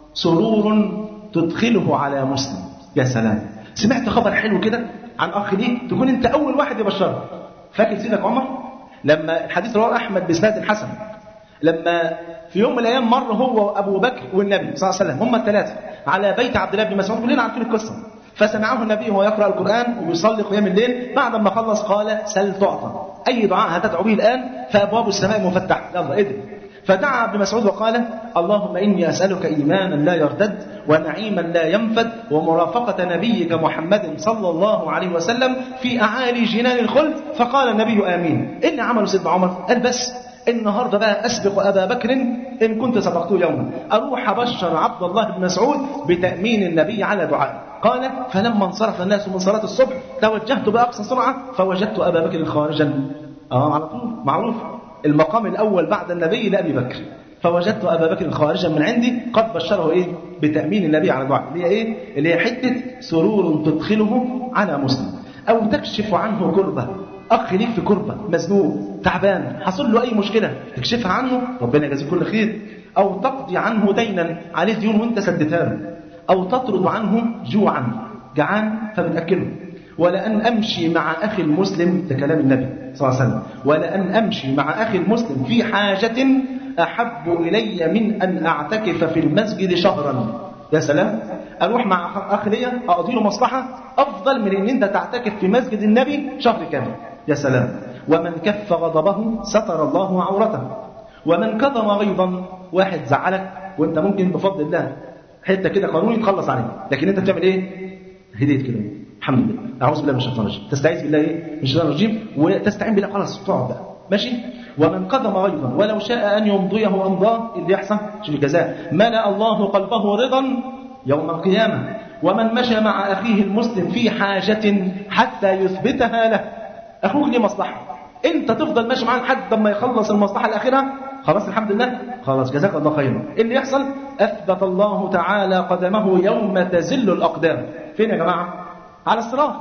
سرور تدخله على مسلم يا سلام سمعت خبر حلو كده عن أخ ليك تكون أنت أول واحد يبشره فاكر سيدك عمر لما الحديث رواه أحمد بإسناد حسن لما في يوم من الأيام مر هو وأبو بكر والنبي صلى الله عليه وسلم هم الثلاثة على بيت عبد الله بن مسعود كلنا عارفين القصة فسمعه النبي وهو يقرأ القرآن ويصلي قيام الليل بعد ما خلص قال سل تعطى أي دعاء هتدعو به الآن فأبواب السماء مفتحة يلا ادعي فدعا ابن مسعود وقال اللهم إني أسألك إيمانا لا يرتد ونعيما لا ينفد ومرافقة نبيك محمد صلى الله عليه وسلم في أعالي جنان الخلد فقال النبي آمين إن عمل سيدنا عمر قال بس النهاردة بقى أسبق أبا بكر إن كنت سبقته يوما أروح أبشر عبد الله بن مسعود بتأمين النبي على دعائه قال فلما انصرف الناس من صلاة الصبح توجهت بأقصى سرعة فوجدت أبا بكر خارجا آه على طول معروف المقام الأول بعد النبي لأبي بكر فوجدت أبا بكر خارجا من عندي قد بشره إيه بتأمين النبي على دعائه اللي هي إيه اللي هي حتة سرور تدخله على مسلم أو تكشف عنه كربة أخ ليك في كربة مزنوق تعبان حصل له أي مشكلة تكشفها عنه ربنا يجازيه كل خير أو تقضي عنه دينا عليه ديون وأنت سددتها له أو تطرد عنه جوعا جعان فبتأكله ولأن أمشي مع أخي المسلم ده كلام النبي صلى الله عليه وسلم ولأن أمشي مع أخي المسلم في حاجة أحب إلي من أن أعتكف في المسجد شهرا يا سلام أروح مع أخ ليا أقضي له مصلحة أفضل من أن أنت تعتكف في مسجد النبي شهر كامل يا سلام ومن كف غضبه ستر الله عورته ومن كظم غيظا واحد زعلك وانت ممكن بفضل الله حته كده قانوني تخلص عليه لكن انت بتعمل ايه هديت كده الحمد لله اعوذ بالله من الشيطان الرجيم تستعيذ بالله ايه من الشيطان الرجيم وتستعين بالله خلاص تقعد بقى ماشي ومن قدم غيظا ولو شاء ان يمضيه امضاه اللي يحصل شوف الجزاء ملا الله قلبه رضا يوم القيامه ومن مشى مع اخيه المسلم في حاجه حتى يثبتها له اخوك ليه مصلحه انت تفضل ماشي معاه لحد ما يخلص المصلحه الاخيره خلاص الحمد لله خلاص جزاك الله خيرا إيه اللي يحصل اثبت الله تعالى قدمه يوم تزل الاقدام فين يا جماعه على الصراط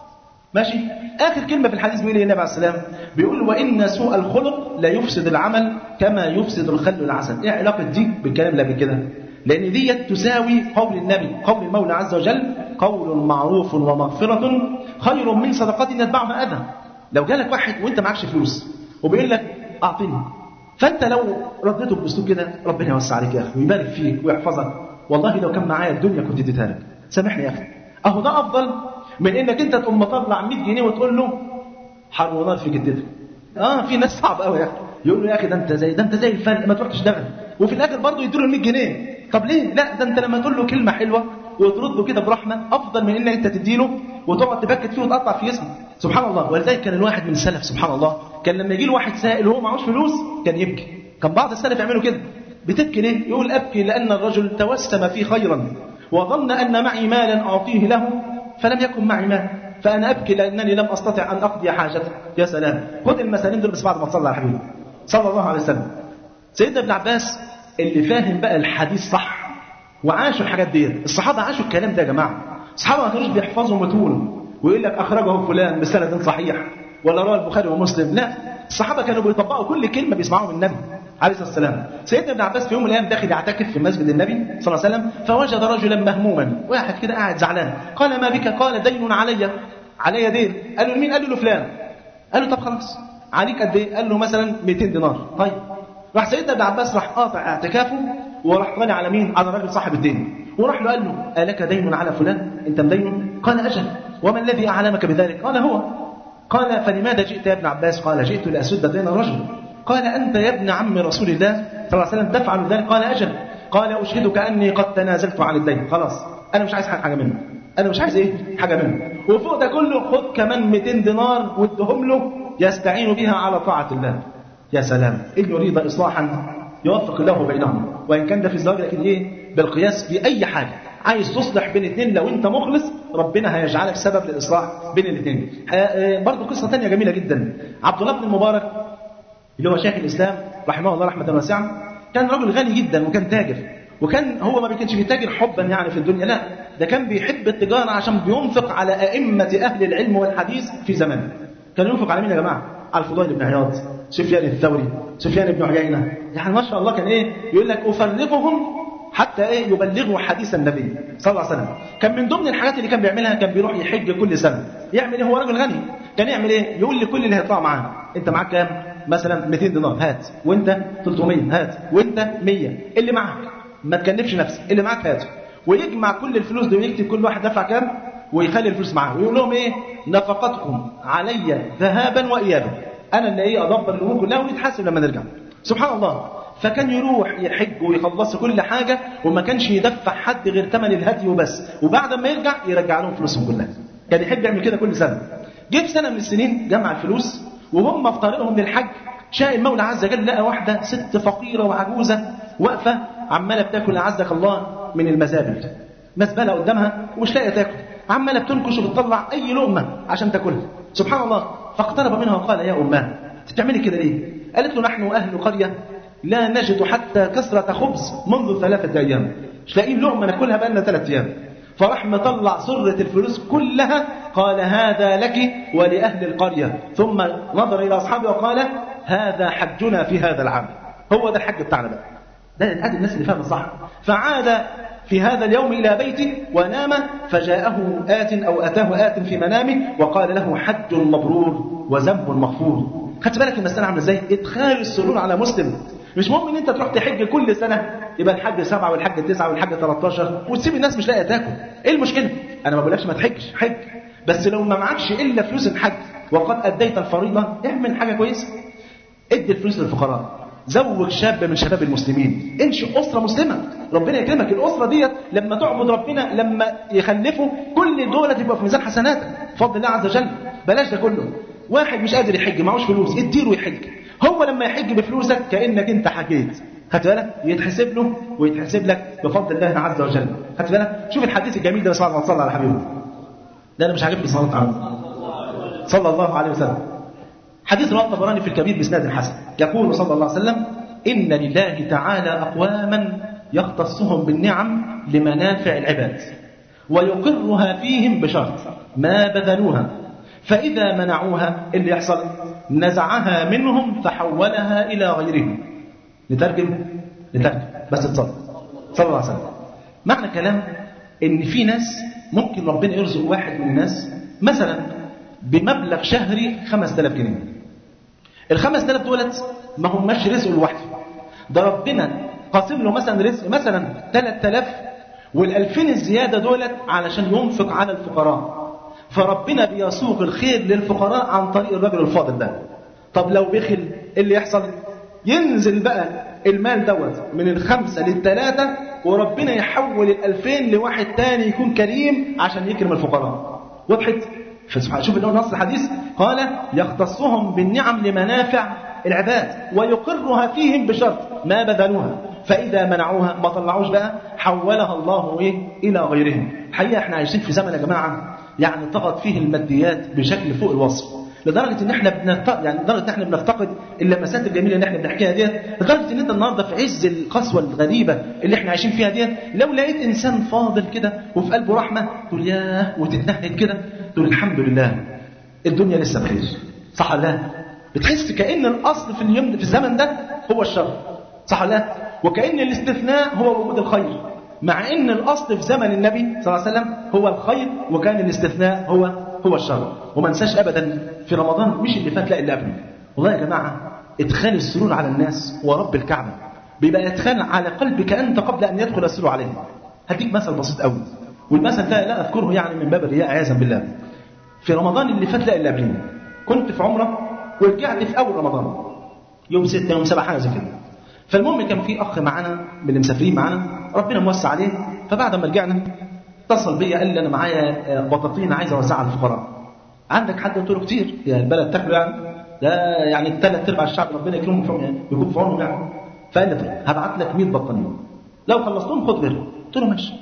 ماشي اخر كلمه في الحديث بيقول ايه النبي عليه السلام بيقول وان سوء الخلق لا يفسد العمل كما يفسد الخل العسل ايه علاقه دي بالكلام اللي قبل كده لان ديت تساوي قول النبي قول المولى عز وجل قول معروف ومغفره خير من صدقه يتبعها اذى لو جالك واحد وانت معكش فلوس وبيقول لك اعطني فانت لو رديته باسلوب كده ربنا يوسع عليك يا اخي ويبارك فيك ويحفظك والله لو كان معايا الدنيا كنت اديتها لك سامحني يا اخي اهو ده افضل من انك انت تقوم مطلع 100 جنيه وتقول له حرب ونار في جدتك اه في ناس صعب قوي يا اخي يقول له يا اخي ده انت زي ده انت زي الفل ما تروح تشتغل وفي الاخر برضه يديله ال 100 جنيه طب ليه لا ده انت لما تقول له كلمه حلوه وترد له كده برحمه افضل من انك انت تديله وتقعد تبكت فيه وتقطع في اسمه سبحان الله ولذلك كان الواحد من السلف سبحان الله كان لما يجي له واحد سائل وهو معهوش فلوس كان يبكي كان بعض السلف يعملوا كده بتبكي ليه يقول ابكي لان الرجل توسم في خيرا وظن ان معي مالا اعطيه له فلم يكن معي مال فانا ابكي لانني لم استطع ان اقضي حاجته يا سلام خد المسالين دول بس بعد ما تصلي على حبيبي صلى الله عليه وسلم سيدنا ابن عباس اللي فاهم بقى الحديث صح وعاشوا الحاجات ديت الصحابه عاشوا الكلام ده يا جماعه الصحابه ما كانوش بيحفظوا متون ويقول لك اخرجه فلان بسند صحيح ولا رواه البخاري ومسلم لا الصحابه كانوا بيطبقوا كل كلمه بيسمعوها من النبي عليه الصلاه والسلام سيدنا ابن عباس في يوم من الايام داخل يعتكف في مسجد النبي صلى الله عليه وسلم فوجد رجلا مهموما واحد كده قاعد زعلان قال ما بك قال دين علي علي دين قال له مين قال له فلان قال له طب خلاص عليك قد ايه قال له مثلا 200 دينار طيب راح سيدنا ابن عباس راح قاطع اعتكافه وراح طالع على مين على الراجل صاحب الدين وراح له قال له الك دين على فلان انت مدين قال اجل وما الذي اعلمك بذلك قال هو قال فلماذا جئت يا ابن عباس قال جئت لاسد دين الرجل قال انت يا ابن عم رسول الله صلى الله عليه وسلم تفعل ذلك قال اجل قال اشهدك اني قد تنازلت عن الدين خلاص انا مش عايز حاجه منه انا مش عايز ايه حاجه منه وفوق ده كله خد كمان 200 دينار وادهم له يستعين بها على طاعه الله يا سلام إن يريد إصلاحا يوفق الله بينهم وإن كان ده في الزواج لكن إيه بالقياس في أي حاجة عايز تصلح بين اثنين لو أنت مخلص ربنا هيجعلك سبب للإصلاح بين الاثنين برضه قصة تانية جميلة جدا عبد الله بن المبارك اللي هو شيخ الإسلام رحمه الله رحمة واسعة كان رجل غني جدا وكان تاجر وكان هو ما كانش بيتاجر حبا يعني في الدنيا لا ده كان بيحب التجارة عشان بينفق على أئمة أهل العلم والحديث في زمانه كان ينفق على مين يا جماعة على الفضيل بن عياض سفيان الثوري سفيان بن عيينة يعني ما شاء الله كان إيه يقول لك أفرغهم حتى ايه يبلغوا حديث النبي صلى الله عليه وسلم كان من ضمن الحاجات اللي كان بيعملها كان بيروح يحج كل سنه يعمل ايه هو راجل غني كان يعمل ايه يقول لكل اللي هيطلع معاه انت معاك كام مثلا 200 دينار هات وانت 300 هات وانت 100 اللي معاك ما تكلفش نفسك اللي معاك هاته ويجمع كل الفلوس دي ويكتب كل واحد دفع كام ويخلي الفلوس معاه ويقول لهم ايه نفقتكم علي ذهابا وايابا انا اللي ايه ادبر الامور كلها ونتحاسب لما نرجع سبحان الله فكان يروح يحج ويخلص كل حاجة وما كانش يدفع حد غير ثمن الهدي وبس وبعد ما يرجع يرجع لهم فلوسهم كلها كان يحب يعمل كده كل سنة جه في سنة من السنين جمع الفلوس وهم في طريقهم للحج شاء المولى عز وجل لقى واحدة ست فقيرة وعجوزة واقفة عمالة بتاكل عزك الله من المزابل مزبلة قدامها ومش لاقية تاكل عمالة بتنكش وبتطلع أي لقمة عشان تاكلها سبحان الله فاقترب منها وقال يا أماه بتعملي كده ليه؟ قالت له نحن أهل قرية لا نجد حتى كسرة خبز منذ ثلاثة أيام مش لاقيين لقمة ناكلها بقالنا ثلاثة أيام فراح مطلع سرة الفلوس كلها قال هذا لك ولأهل القرية ثم نظر إلى أصحابه وقال هذا حجنا في هذا العام هو ده الحج بتاعنا بقى ده ادي الناس اللي فاهمه صح فعاد في هذا اليوم إلى بيته ونام فجاءه آت أو أتاه آت في منامه وقال له حج مبرور وذنب مغفور خدت بالك المسألة عاملة ازاي؟ إدخال السرور على مسلم مش مهم ان انت تروح تحج كل سنه يبقى الحج سبعه والحج تسعه والحج 13 وتسيب الناس مش لاقيه تاكل ايه المشكله انا ما بقولكش ما تحجش حج بس لو ما معكش الا فلوس الحج وقد اديت الفريضه اعمل حاجه كويسه ادي الفلوس للفقراء زوج شاب من شباب المسلمين انشئ اسره مسلمه ربنا يكرمك الاسره ديت لما تعبد ربنا لما يخلفوا كل دول تبقى في ميزان حسناتك بفضل الله عز وجل بلاش ده كله واحد مش قادر يحج معهوش فلوس اديله يحج هو لما يحج بفلوسك كانك انت حكيت خدت بالك يتحسب له ويتحسب لك بفضل الله عز وجل خدت بالك شوف الحديث الجميل ده صلى الله على حبيبه ده انا مش عاجبني صلاه عليه صلى الله عليه وسلم حديث رواه الطبراني في الكبير باسناد حسن يقول صلى الله عليه وسلم ان لله تعالى اقواما يختصهم بالنعم لمنافع العباد ويقرها فيهم بشرط ما بذلوها فإذا منعوها اللي يحصل نزعها منهم فحولها إلى غيرهم نترجم نترجم بس تصل صلى الله عليه وسلم معنى كلام إن في ناس ممكن ربنا يرزق واحد من الناس مثلا بمبلغ شهري 5000 جنيه ال 5000 دولت ما هماش رزق لوحده ده ربنا قاسم له مثلا رزق مثلا 3000 وال2000 الزياده دولت علشان ينفق على الفقراء فربنا بيسوق الخير للفقراء عن طريق الرجل الفاضل ده طب لو بخل ايه اللي يحصل ينزل بقى المال دوت من الخمسة للثلاثة وربنا يحول الألفين لواحد تاني يكون كريم عشان يكرم الفقراء وضحت فسبحان شوف الأول نص الحديث قال يختصهم بالنعم لمنافع العباد ويقرها فيهم بشرط ما بذلوها فإذا منعوها ما طلعوش بقى حولها الله إيه إلى غيرهم الحقيقة احنا عايشين في زمن يا جماعة يعني طغت فيه الماديات بشكل فوق الوصف لدرجه ان احنا بنفت... يعني لدرجه ان احنا بنفتقد اللمسات الجميله اللي احنا بنحكيها ديت لدرجه ان انت النهارده في عز القسوه الغريبه اللي احنا عايشين فيها ديت لو لقيت انسان فاضل كده وفي قلبه رحمه تقول ياه وتتنهد كده تقول الحمد لله الدنيا لسه بخير صح ولا لا؟ بتحس كان الاصل في اليوم في الزمن ده هو الشر صح ولا لا؟ وكان الاستثناء هو وجود الخير مع ان الاصل في زمن النبي صلى الله عليه وسلم هو الخير وكان الاستثناء هو هو الشر وما ننساش ابدا في رمضان مش اللي فات لا اللي قبله والله يا جماعه ادخال السرور على الناس ورب الكعبه بيبقى ادخال على قلبك انت قبل ان يدخل السرور عليه هديك مثل بسيط قوي والمثل ده لا اذكره يعني من باب الرياء عياذا بالله في رمضان اللي فات لا اللي قبله كنت في عمره ورجعت في اول رمضان يوم 6 يوم 7 حاجه زي كده فالمهم كان في اخ معانا من اللي مسافرين معانا ربنا موسع عليه فبعد ما رجعنا اتصل بيا قال لي انا معايا بطاطين عايز اوزعها على الفقراء عندك حد قلت له كتير يعني البلد تاكله يعني ده يعني ثلاث ارباع الشعب ربنا يكرمهم في يعني يكون في عونهم يعني فقال لي طيب هبعت لك 100 بطانيه لو خلصتهم خد غيرهم قلت له ماشي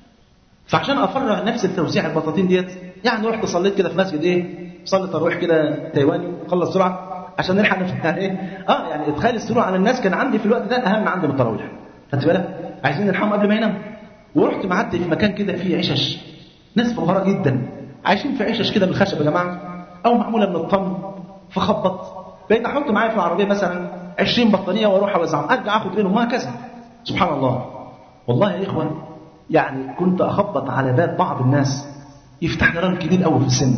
فعشان افرغ نفسي لتوزيع البطاطين ديت يعني رحت صليت كده في مسجد ايه صلي تراويح كده تايواني خلص بسرعه عشان نلحق نفسنا يعني ايه اه يعني ادخال السرور على الناس كان عندي في الوقت ده اهم عندي من التراويح خدت بالك عايزين نلحقهم قبل ما يناموا ورحت معدي في مكان كده فيه عشش ناس فقراء جدا عايشين في عشش كده من الخشب يا جماعه او معموله من الطن فخبط بقيت احط معايا في العربيه مثلا 20 بطانيه واروح اوزعهم ارجع اخد منهم وهكذا سبحان الله والله يا اخوان يعني كنت اخبط على باب بعض الناس يفتح لي راجل كبير قوي في السن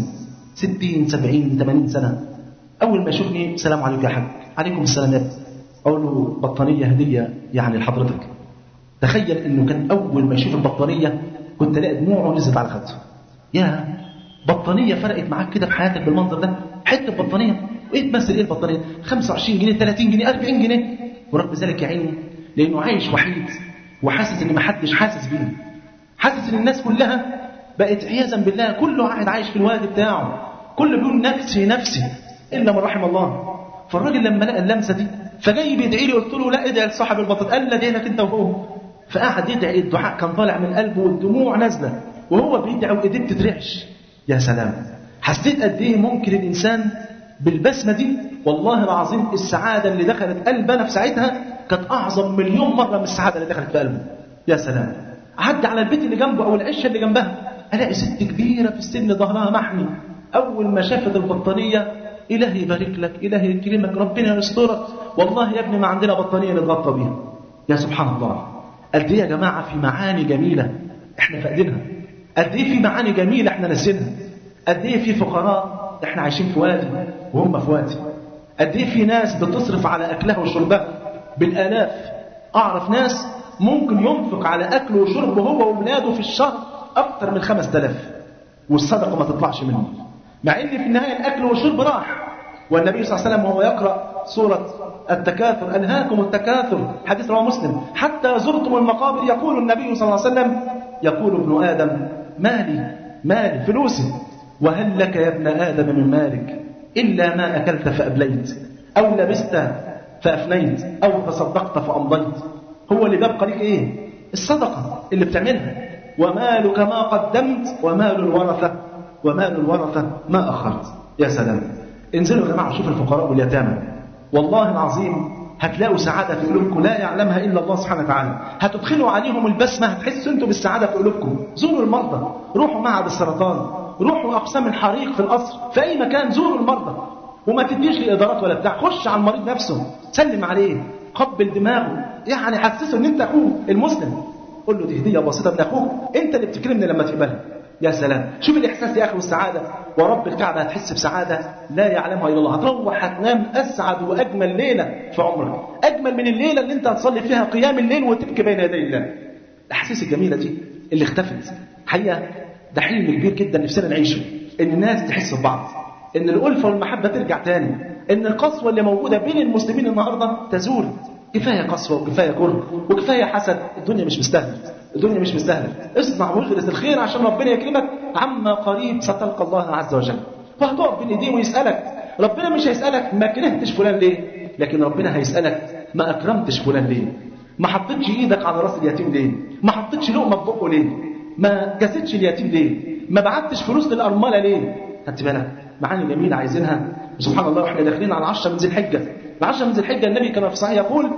60 70 80 سنه اول ما يشوفني السلام عليكم يا حاج عليكم السلام يا ابني اقول له بطانيه هديه يعني لحضرتك تخيل انه كان اول ما يشوف البطانيه كنت الاقي دموعه نزلت على خده يا بطانيه فرقت معاك كده في حياتك بالمنظر ده حته بطانيه وايه تمثل ايه البطانيه 25 جنيه 30 جنيه 40 جنيه ورغم ذلك يا عيني لانه عايش وحيد وحاسس ان ما حدش حاسس بيه حاسس ان الناس كلها بقت عياذا بالله كله قاعد عايش في الوادي بتاعه كله بيقول نفسي نفسي الا من رحم الله فالراجل لما لقى اللمسه دي فجاي بيدعي لي قلت له لا ادعي لصاحب البطاطا قال لا لك انت وهو فقعد يدعي الدعاء كان طالع من قلبه والدموع نازله وهو بيدعي وايديه بتترعش يا سلام حسيت قد ايه ممكن الانسان بالبسمه دي والله العظيم السعاده اللي دخلت قلبنا في ساعتها كانت اعظم مليون مره من السعاده اللي دخلت في قلبه يا سلام عدى على البيت اللي جنبه او العشه اللي جنبها الاقي ست كبيره في السن ظهرها محمي اول ما شافت البطانيه إلهي يبارك لك إلهي يكرمك ربنا يسترك والله يا ابني ما عندنا بطانية نتغطى بيها يا سبحان الله قد ايه يا جماعة في معاني جميلة احنا فاقدينها قد ايه في معاني جميلة احنا ناسينها قد ايه في فقراء احنا عايشين في وادي وهم في وادي قد ايه في ناس بتصرف على اكلها وشربها بالالاف اعرف ناس ممكن ينفق على اكله وشربه هو واولاده في الشهر اكثر من 5000 والصدقه ما تطلعش منه مع ان في النهايه الاكل والشرب راح والنبي صلى الله عليه وسلم وهو يقرا سوره التكاثر الهاكم التكاثر حديث رواه مسلم حتى زرتم المقابر يقول النبي صلى الله عليه وسلم يقول ابن ادم مالي مالي فلوسي وهل لك يا ابن ادم من مالك الا ما اكلت فابليت او لبست فافنيت او تصدقت فامضيت هو اللي بيبقى لك ايه الصدقه اللي بتعملها ومالك ما قدمت ومال الورثه ومال الورثة ما أخرت يا سلام انزلوا يا جماعة شوفوا الفقراء واليتامى والله العظيم هتلاقوا سعادة في قلوبكم لا يعلمها إلا الله سبحانه وتعالى هتدخلوا عليهم البسمة هتحسوا أنتم بالسعادة في قلوبكم زوروا المرضى روحوا معهد السرطان روحوا أقسام الحريق في القصر في أي مكان زوروا المرضى وما تديش لإدارات ولا بتاع خش على المريض نفسه سلم عليه قبل دماغه يعني حسسه ان انت اخوه المسلم قول له دي هديه بسيطه من اخوك انت اللي بتكرمني لما تقبلها يا سلام شوف الإحساس يا أخي والسعادة ورب الكعبة هتحس بسعادة لا يعلمها إلا الله هتروح هتنام أسعد وأجمل ليلة في عمرك أجمل من الليلة اللي أنت هتصلي فيها قيام الليل وتبكي بين يدي الله الأحاسيس الجميلة دي اللي اختفت حقيقة ده حلم كبير جدا نفسنا نعيشه إن الناس تحس ببعض إن الألفة والمحبة ترجع تاني إن القسوة اللي موجودة بين المسلمين النهاردة تزول كفاية قسوة وكفاية كره وكفاية حسد الدنيا مش مستاهلة الدنيا مش مستاهلة اصنع واغرس الخير عشان ربنا يكرمك عما قريب ستلقى الله عز وجل فهتقف بين ايديه ويسألك ربنا مش هيسألك ما كرهتش فلان ليه لكن ربنا هيسألك ما أكرمتش فلان ليه ما حطيتش ايدك على راس اليتيم ليه ما حطيتش لقمة في بقه ليه ما جسدش اليتيم ليه ما بعتش فلوس للأرملة ليه خدت بالك معاني جميلة عايزينها سبحان الله واحنا داخلين على 10 من ذي الحجة العشرة من ذي الحجة النبي كما في صحيح يقول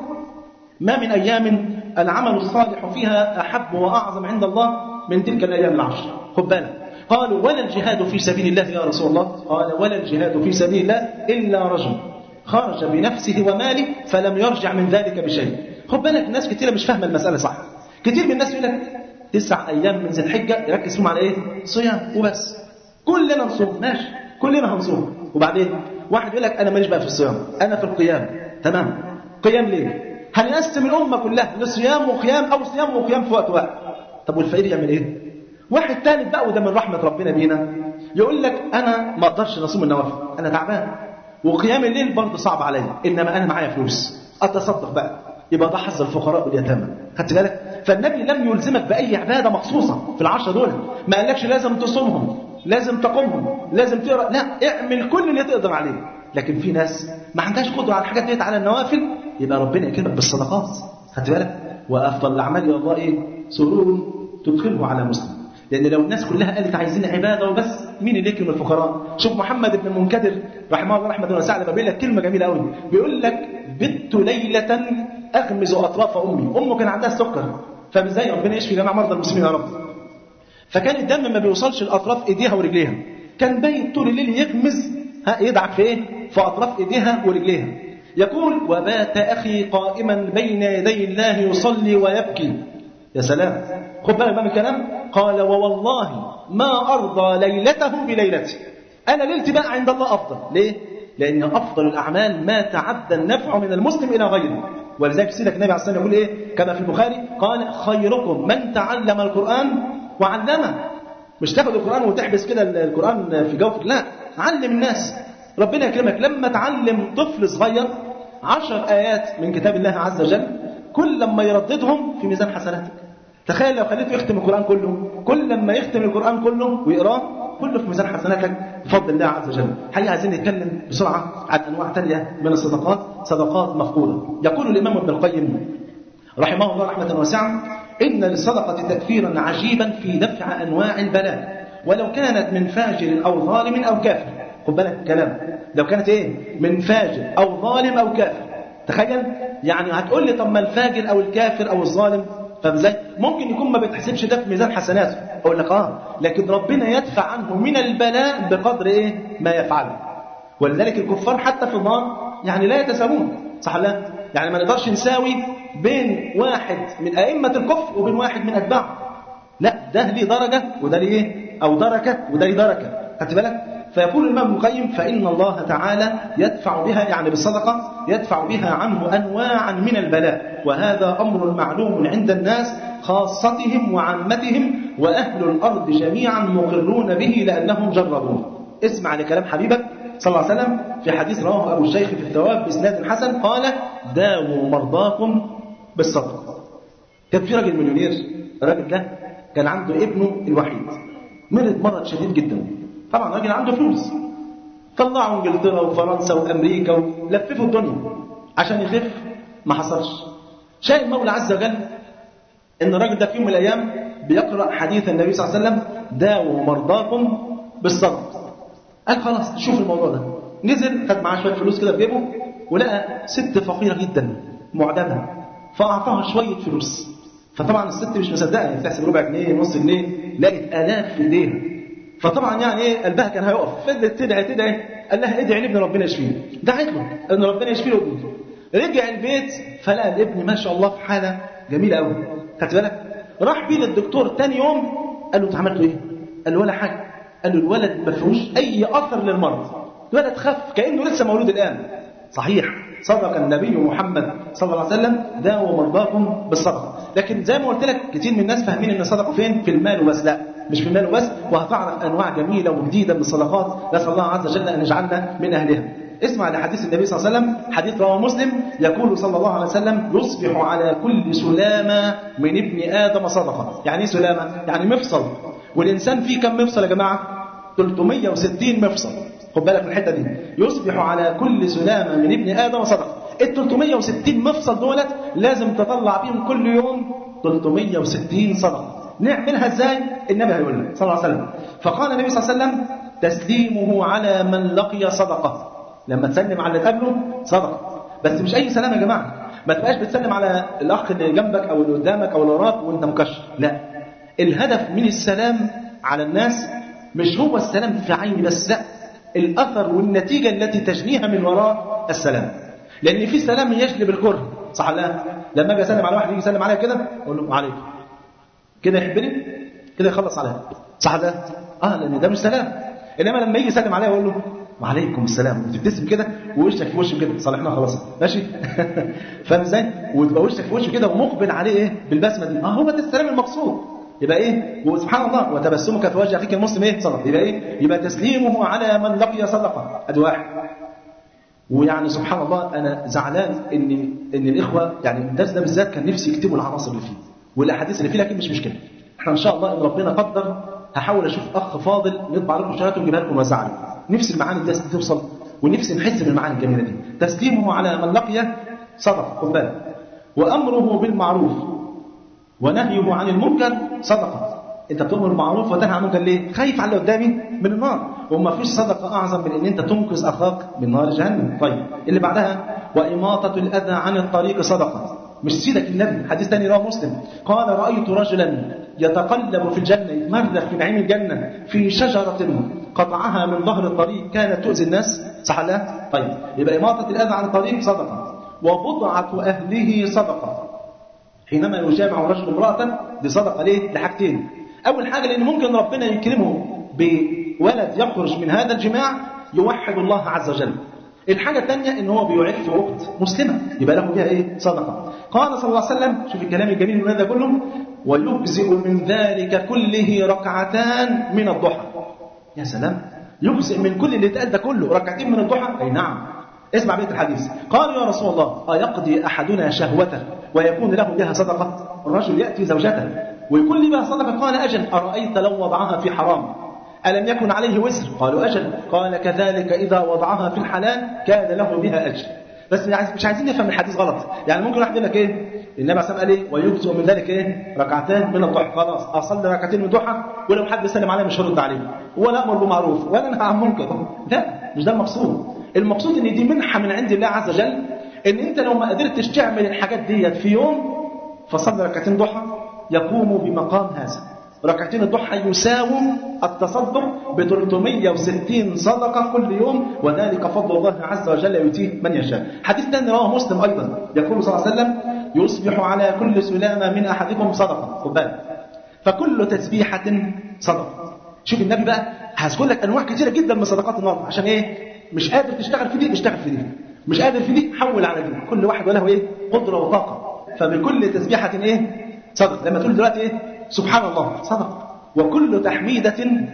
ما من أيام العمل الصالح فيها أحب وأعظم عند الله من تلك الأيام العشر خد بالك قالوا ولا الجهاد في سبيل الله يا رسول الله قال ولا الجهاد في سبيل الله إلا رجل خرج بنفسه وماله فلم يرجع من ذلك بشيء خد بالك الناس كتير مش فاهمة المسألة صح كتير من الناس يقول لك تسع أيام من ذي الحجة يركز فيهم على إيه صيام وبس كلنا نصوم ماشي كلنا هنصوم وبعدين واحد يقول لك أنا ماليش بقى في الصيام أنا في القيام تمام قيام ليه هنقسم الأمة كلها لصيام وقيام أو صيام وقيام في وقت واحد طب والفقير يعمل إيه واحد ثالث بقى وده من رحمة ربنا بينا يقول لك أنا ما أقدرش أصوم النوافل أنا تعبان وقيام الليل برضه صعب عليا إنما أنا معايا فلوس أتصدق بقى يبقى ده حظ الفقراء واليتامى خدت بالك فالنبي لم يلزمك بأي عبادة مخصوصة في العشرة دول ما قالكش لازم تصومهم لازم تقومهم لازم تقرا لا اعمل كل اللي تقدر عليه لكن في ناس ما عندهاش قدره على الحاجات ديت على النوافل يبقى ربنا يكرمك بالصدقات خدت بالك وافضل الاعمال الى الله ايه سرور تدخله على مسلم لان لو الناس كلها قالت عايزين عباده وبس مين اللي يكرم الفقراء شوف محمد بن المنكدر رحمه الله رحمه واسعه لما بيقول لك كلمه جميله قوي بيقول لك بت ليله اغمز اطراف امي امه كان عندها السكر فازاي ربنا يشفي جميع مرضى المسلمين يا رب فكان الدم ما بيوصلش لاطراف ايديها ورجليها كان بايت طول الليل يغمز ها يدعك في ايه في اطراف ايديها ورجليها يقول وبات أخي قائما بين يدي الله يصلي ويبكي يا سلام خد بالك بقى من الكلام قال ووالله ما أرضى ليلته بليلتي أنا ليلتي بقى عند الله أفضل ليه؟ لأن أفضل الأعمال ما تعدى النفع من المسلم إلى غيره ولذلك سيدك النبي عليه الصلاة والسلام يقول إيه كما في البخاري قال خيركم من تعلم القرآن وعلمه مش تاخد القرآن وتحبس كده القرآن في جوفك لا علم الناس ربنا يكرمك لما تعلم طفل صغير عشر آيات من كتاب الله عز وجل كل لما يرددهم في ميزان حسناتك تخيل لو خليته يختم القرآن كله كل لما يختم القرآن كله ويقراه كله في ميزان حسناتك بفضل الله عز وجل حقيقة عايزين نتكلم بسرعة عن أنواع تانية من الصدقات صدقات مفقودة يقول الإمام ابن القيم رحمه الله رحمة واسعة إن للصدقة تأثيرا عجيبا في دفع أنواع البلاء ولو كانت من فاجر أو ظالم أو كافر خد بالك الكلام لو كانت إيه من فاجر أو ظالم أو كافر تخيل يعني هتقول لي طب ما الفاجر أو الكافر أو الظالم فاهم ازاي؟ ممكن يكون ما بتحسبش ده في ميزان حسناته اقول لك اه لكن ربنا يدفع عنه من البلاء بقدر ايه ما يفعله ولذلك الكفار حتى في النار يعني لا يتساوون صح لا يعني ما نقدرش نساوي بين واحد من ائمه الكفر وبين واحد من اتباعه لا ده ليه درجه وده ليه ايه او دركه وده ليه دركه خدت بالك فيقول الإمام ابن القيم فإن الله تعالى يدفع بها يعني بالصدقة يدفع بها عنه أنواعا من البلاء وهذا أمر معلوم عند الناس خاصتهم وعامتهم وأهل الأرض جميعا مقرون به لأنهم جربوه اسمع لكلام حبيبك صلى الله عليه وسلم في حديث رواه أبو الشيخ في الثواب بإسناد حسن قال داووا مرضاكم بالصدقة كان في راجل مليونير الراجل ده كان عنده ابنه الوحيد مرض مرض شديد جدا طبعا راجل عنده فلوس طلعوا انجلترا وفرنسا وامريكا ولففوا الدنيا عشان يخف ما حصلش شاء المولى عز وجل ان الراجل ده في يوم من الايام بيقرا حديث النبي صلى الله عليه وسلم داووا مرضاكم بالصبر قال خلاص شوف الموضوع ده نزل خد معاه شويه فلوس كده في جيبه ولقى ست فقيره جدا معدمه فاعطاها شويه فلوس فطبعا الست مش مصدقه يعني تحسب ربع جنيه نص جنيه لقت الاف في ايديها فطبعا يعني ايه قلبها كان هيقف فضلت تدعي تدعي قال لها ادعي لابن ربنا يشفيه دعت له ان ربنا يشفي له ابنه رجع البيت فلقى الابن ما شاء الله في حاله جميله قوي خدت بالك راح بيه للدكتور تاني يوم قال له انت عملت ايه قال له ولا حاجه قال له الولد ما فيهوش اي اثر للمرض الولد خف كانه لسه مولود الان صحيح صدق النبي محمد صلى الله عليه وسلم داووا مرضاكم بالصدقه لكن زي ما قلت لك كتير من الناس فاهمين ان الصدقه فين في المال وبس لا مش في المال وبس وهتعرف انواع جميله وجديده من الصدقات نسال الله عز وجل ان يجعلنا من اهلها اسمع لحديث النبي صلى الله عليه وسلم حديث رواه مسلم يقول صلى الله عليه وسلم يصبح على كل سلامة من ابن آدم صدقة يعني ايه سلامة؟ يعني مفصل والإنسان فيه كم مفصل يا جماعة؟ 360 مفصل خد بالك من الحتة دي يصبح على كل سلامة من ابن آدم صدقة ال 360 مفصل دولت لازم تطلع بيهم كل يوم 360 صدقة نعملها ازاي النبي هيقول لك صلى الله عليه وسلم فقال النبي صلى الله عليه وسلم تسليمه على من لقي صدقه لما تسلم على اللي قبله صدقه بس مش اي سلام يا جماعه ما تبقاش بتسلم على الاخ اللي جنبك او اللي قدامك او اللي وراك وانت مكشر لا الهدف من السلام على الناس مش هو السلام في عين بس لا الاثر والنتيجه التي تجنيها من وراء السلام لان في سلام يجلب الكره صح لا لما اجي اسلم على واحد يجي يسلم عليا كده اقول له وعليكم كده يحبني كده يخلص عليا صح ده اه لان ده مش سلام انما لما يجي يسلم عليا اقول له وعليكم السلام وتبتسم كده ووشك في وشه كده صالحنا خلاص ماشي فاهم ازاي وتبقى وشك في وشه كده ومقبل عليه ايه بالبسمه دي اه هو ده السلام المقصود يبقى ايه وسبحان الله وتبسمك في وجه اخيك المسلم ايه صدقه يبقى ايه يبقى تسليمه على من لقي صدقه ادي واحد ويعني سبحان الله انا زعلان ان ان الاخوه يعني الدرس ده بالذات كان نفسي يكتبوا العناصر اللي فيه والاحاديث اللي فيه لكن مش مشكله احنا ان شاء الله ان ربنا قدر هحاول اشوف اخ فاضل نطبع لكم شهادته ونجيبها لكم ونوزعها لكم نفسي المعاني دي توصل ونفسي نحس بالمعاني الجميله دي تسليمه على من لقي صدقه خد بالك وامره بالمعروف ونهيه عن المنكر صدقه انت بتؤمر بالمعروف وتنهى عن المنكر ليه؟ خايف على اللي قدامي من النار وما فيش صدقه اعظم من ان انت تنقذ اخاك من نار جهنم طيب اللي بعدها واماطه الاذى عن الطريق صدقه مش سيدك النبي حديث ثاني رواه مسلم قال رايت رجلا يتقلب في الجنه يتمرغ في نعيم الجنه في شجره قطعها من ظهر الطريق كانت تؤذي الناس صح ولا لا؟ طيب يبقى إماطة الأذى عن الطريق صدقة وبضعة أهله صدقة حينما يجامع رجل امرأة دي صدقة ليه؟ لحاجتين أول حاجة لأن ممكن ربنا يكرمه بولد يخرج من هذا الجماع يوحد الله عز وجل الحاجة الثانية ان هو بيعف أخت مسلمة يبقى له فيها ايه صدقة قال صلى الله عليه وسلم شوف الكلام الجميل من هذا كله ويجزئ من ذلك كله ركعتان من الضحى يا سلام يجزئ من كل اللي اتقال ده كله ركعتين من الضحى اي نعم اسمع بيت الحديث قال يا رسول الله أيقضي أحدنا شهوته ويكون له بها صدقة الرجل يأتي زوجته ويكون لي بها صدقة قال أجل أرأيت لو وضعها في حرام ألم يكن عليه وزر قالوا أجل قال كذلك إذا وضعها في الحلال كان له بها أجر بس مش عايزين نفهم الحديث غلط يعني ممكن واحد يقول لك ايه النبي عليه قال ايه ويجزء من ذلك ايه ركعتين من الضحى خلاص اصلي ركعتين من الضحى ولو حد سلم عليه مش هرد عليه ولا امر بمعروف ولا انهى عن منكر لا مش ده المقصود المقصود ان دي منحه من عند الله عز وجل ان انت لو ما قدرتش تعمل الحاجات ديت في يوم فصلي ركعتين ضحى يقوم بمقام هذا ركعتين الضحى يساوم التصدق ب 360 صدقة كل يوم وذلك فضل الله عز وجل يؤتيه من يشاء حديث ثاني رواه مسلم أيضا يقول صلى الله عليه وسلم يصبح على كل سلامة من أحدكم صدقة خد بالك فكل تسبيحة صدقة شوف النبي بقى هذكر لك أنواع كثيرة جدا من صدقات النار عشان إيه مش قادر تشتغل في دي اشتغل في دي مش قادر في دي حول على دي كل واحد وله إيه قدرة وطاقة فبكل تسبيحة إيه صدقة لما تقول دلوقتي إيه سبحان الله صدقة وكل تحميدة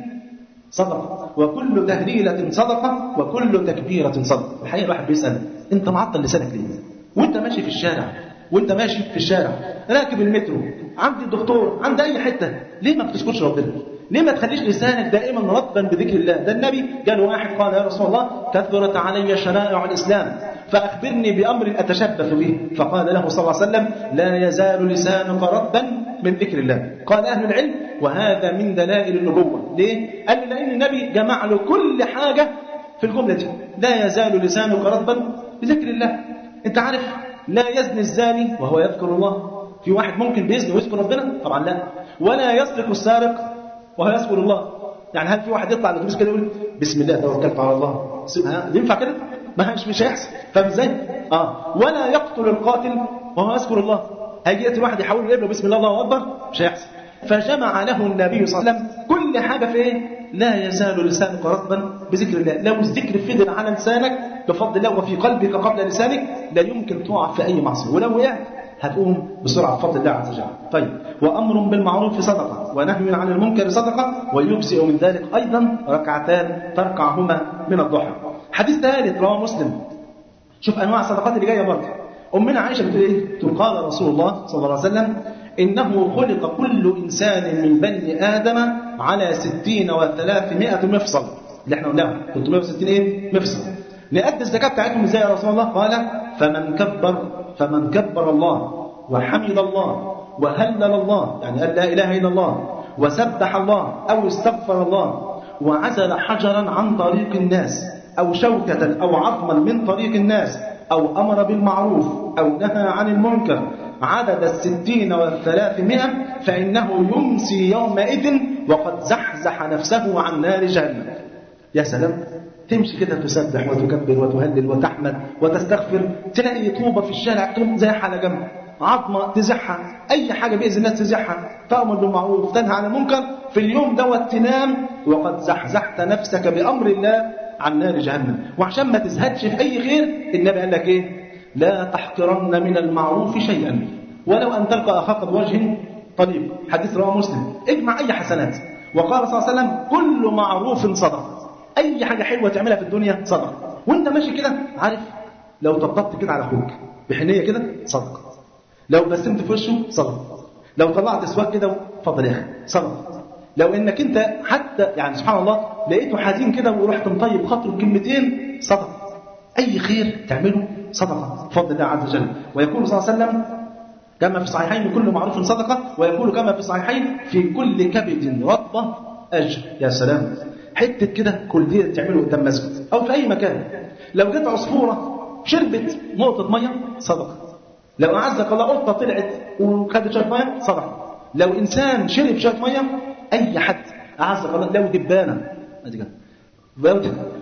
صدقة وكل تهليلة صدقة وكل تكبيرة صدقة الحقيقة الواحد بيسأل أنت معطل لسانك ليه وأنت ماشي في الشارع وأنت ماشي في الشارع راكب المترو عند الدكتور عند أي حتة ليه ما بتذكرش ربنا ليه ما تخليش لسانك دائما رطبا بذكر الله ده النبي قال واحد قال يا رسول الله كثرت علي شرائع الإسلام فأخبرني بأمر أتشبث به فقال له صلى الله عليه وسلم لا يزال لسانك رطبا من ذكر الله قال أهل العلم وهذا من دلائل النبوة ليه؟ قال لأن النبي جمع له كل حاجة في الجملة دي لا يزال لسانك رطبا بذكر الله أنت عارف لا يزني الزاني وهو يذكر الله في واحد ممكن بيزني ويذكر ربنا طبعا لا ولا يسرق السارق وهو يذكر الله يعني هل في واحد يطلع على الاتوبيس كده يقول بسم الله توكلت على الله ها ينفع كده ما مش مش هيحصل فاهم ازاي اه ولا يقتل القاتل وهو يذكر الله هيجي ياتي واحد يحاول ابنه بسم الله الله اكبر مش هيحصل فجمع له النبي صلى الله عليه وسلم كل حاجه في ايه لا يزال لسانك رطبا بذكر الله لو الذكر فضل على لسانك بفضل الله وفي قلبك قبل لسانك لا يمكن تقع في اي معصيه ولو وقعت هتقوم بسرعه بفضل الله عز وجل طيب وامر بالمعروف صدقه ونهي عن المنكر صدقه ويجزئ من ذلك ايضا ركعتان تركعهما من الضحى حديث ثالث رواه مسلم شوف انواع الصدقات اللي جايه برضه امنا عائشه بتقول ايه تقول قال رسول الله صلى الله عليه وسلم إنه خلق كل إنسان من بني آدم على ستين وثلاثمائة مفصل اللي احنا قلناهم 360 ايه مفصل نأدي الزكاة بتاعتهم ازاي يا رسول الله قال فمن كبر فمن كبر الله وحمد الله وهلل الله يعني قال لا إله إلا الله وسبح الله أو استغفر الله وعزل حجرا عن طريق الناس أو شوكة أو عظما من طريق الناس أو أمر بالمعروف أو نهى عن المنكر عدد الستين والثلاثمائة فإنه يمسي يومئذ وقد زحزح نفسه عن نار جهنم يا سلام تمشي كده تسبح وتكبر وتهلل وتحمد وتستغفر تلاقي طوبة في الشارع تقوم زايحة على جنب عظمة تزحها أي حاجة بإذن الله تزحها تأمر بالمعروف تنهى عن المنكر في اليوم دوت تنام وقد زحزحت نفسك بأمر الله عن نار جهنم وعشان ما تزهدش في أي خير النبي قال لك إيه لا تحقرن من المعروف شيئا ولو أن تلقى أخاك بوجه طليق حديث رواه مسلم اجمع أي حسنات وقال صلى الله عليه وسلم كل معروف صدقة أي حاجة حلوة تعملها في الدنيا صدقة وانت ماشي كده عارف لو طبطبت كده على أخوك بحنية كده صدقة لو بسمت في وشه صدقة لو طلعت سواك كده فضل يا أخي صدقة لو انك انت حتى يعني سبحان الله لقيته حزين كده ورحت مطيب خاطره بكلمتين صدقة أي خير تعمله صدقة بفضل الله عز وجل ويقول صلى الله عليه وسلم كما في الصحيحين كل معروف صدقة ويقول كما في الصحيحين في كل كبد رطبة أجر يا سلام حتة كده كل دي تعمله قدام مسجد أو في أي مكان لو جت عصفورة شربت نقطة مية صدقة لو أعزك الله قطة طلعت وخدت شوية مية صدقة لو إنسان شرب شوية مية أي حد أعزك الله لو دبانة أدي كده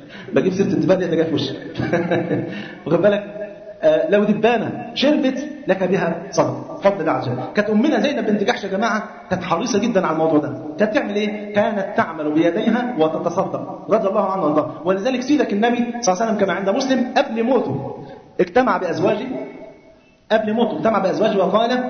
بجيب سيره الدبان دي جاي في وشك واخد بالك آه لو دبانه شربت لك بها صدقه بفضل الله عز وجل كانت امنا زينب بنت جحش يا جماعه كانت حريصه جدا على الموضوع ده كانت تعمل ايه كانت تعمل بيديها وتتصدق رضي الله عنها وارضاها ولذلك سيدك النبي صلى الله عليه وسلم كما عند مسلم قبل موته اجتمع بازواجه قبل موته اجتمع بازواجه وقال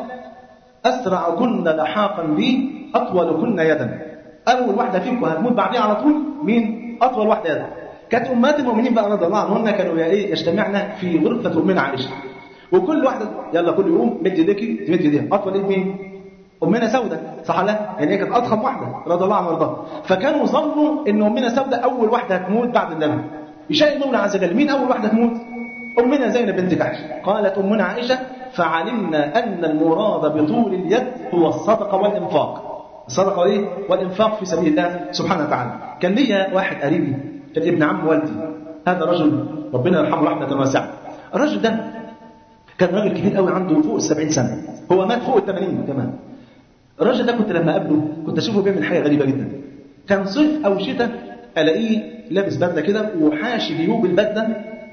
اسرع كن لحاقا بي اطول كن يدا اول واحده فيكم هتموت بعديها على طول مين اطول واحده يدا كانت امهات المؤمنين بقى رضي الله عنهن كانوا ايه يجتمعن في غرفه امنا عائشه وكل واحده يلا كل يوم مد ايديكي تمد ايديها اطول ايد مين امنا سوده صح لا يعني هي كانت اضخم واحده رضي الله عنها وارضاها فكانوا ظنوا ان امنا سوده اول واحده هتموت بعد النبي يشاء المولى عز وجل مين اول واحده تموت امنا زينب بنت جحش قالت امنا عائشه فعلمنا ان المراد بطول اليد هو الصدقه والانفاق الصدقه وايه والانفاق في سبيل الله سبحانه وتعالى كان ليا واحد قريبي كان ابن عم والدي هذا رجل ربنا يرحمه رحمه واسعه الرجل ده كان راجل كبير قوي عنده فوق السبعين سنه هو مات فوق الثمانين كمان الراجل ده كنت لما اقابله كنت اشوفه بيعمل حاجه غريبه جدا كان صيف او شتاء الاقيه لابس بدله كده وحاشي جيوب البدله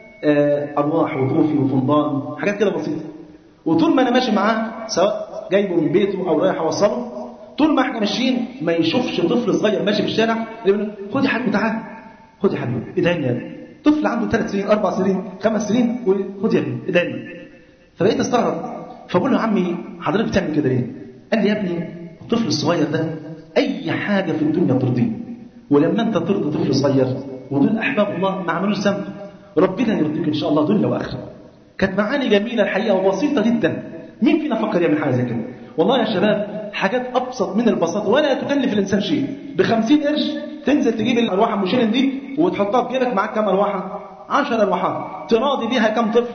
ارواح وطوفي وفندان حاجات كده بسيطه وطول ما انا ماشي معاه سواء جايبه من بيته او رايح اوصله طول ما احنا ماشيين ما يشوفش طفل صغير ماشي في الشارع يقول خد يا حبيبي تعال خد يا حبيبي ادعي لي طفل عنده ثلاث سنين اربع سنين خمس سنين خد يا ابني ادعي لي فبقيت استغرب فبقول له يا عمي حضرتك بتعمل كده ليه؟ قال لي يا ابني الطفل الصغير ده اي حاجه في الدنيا ترضيه ولما انت ترضي طفل صغير ودول احباب الله ما عملوش ذنب ربنا يرضيك ان شاء الله دنيا واخره كانت معاني جميله الحقيقه وبسيطه جدا مين فينا فكر يعمل حاجه زي كده والله يا شباب حاجات ابسط من البساطه ولا تكلف الانسان شيء ب 50 قرش تنزل تجيب الارواح ام شيلين دي وتحطها في جيبك معاك كام ارواحه 10 ارواحات تراضي بيها كام طفل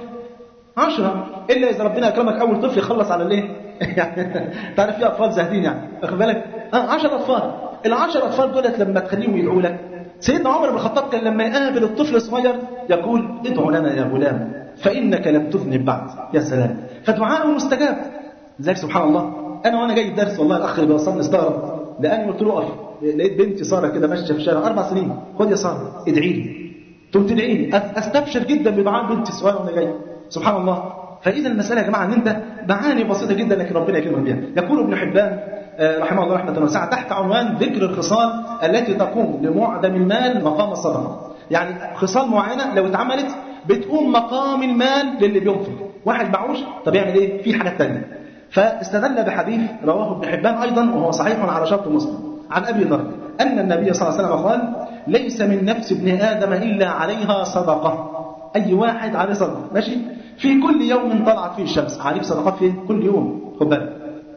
10 الا اذا ربنا اكرمك اول طفل يخلص على الايه يعني تعرف في اطفال زاهدين يعني واخد بالك اه 10 اطفال ال 10 اطفال دولت لما تخليهم يدعوا لك سيدنا عمر بن الخطاب كان لما يقابل الطفل الصغير يقول ادعو لنا يا غلام فانك لم تذنب بعد يا سلام فدعاءه مستجاب لذلك سبحان الله انا وانا جاي الدرس والله الاخ اللي بيوصلني استغرب لاني قلت له اقف لقيت بنتي ساره كده ماشيه في الشارع اربع سنين خد يا ساره ادعي لي تقوم تدعي لي استبشر جدا بدعاء بنتي الصغيره وانا جاي سبحان الله فاذا المساله يا جماعه ان انت معاني بسيطه جدا لكن ربنا يكرمك بها يقول ابن حبان رحمه الله رحمه واسعه تحت عنوان ذكر الخصال التي تقوم لمعدم المال مقام الصدقه يعني خصال معينه لو اتعملت بتقوم مقام المال للي بينفق واحد معوش طب يعمل ايه في حاجات ثانيه فاستدل بحديث رواه ابن حبان ايضا وهو صحيح على شرط مسلم عن ابي ذر ان النبي صلى الله عليه وسلم قال ليس من نفس ابن ادم الا عليها صدقه اي واحد عليه صدقه ماشي في كل يوم طلعت فيه الشمس عليك صدقات فين كل يوم خد بالك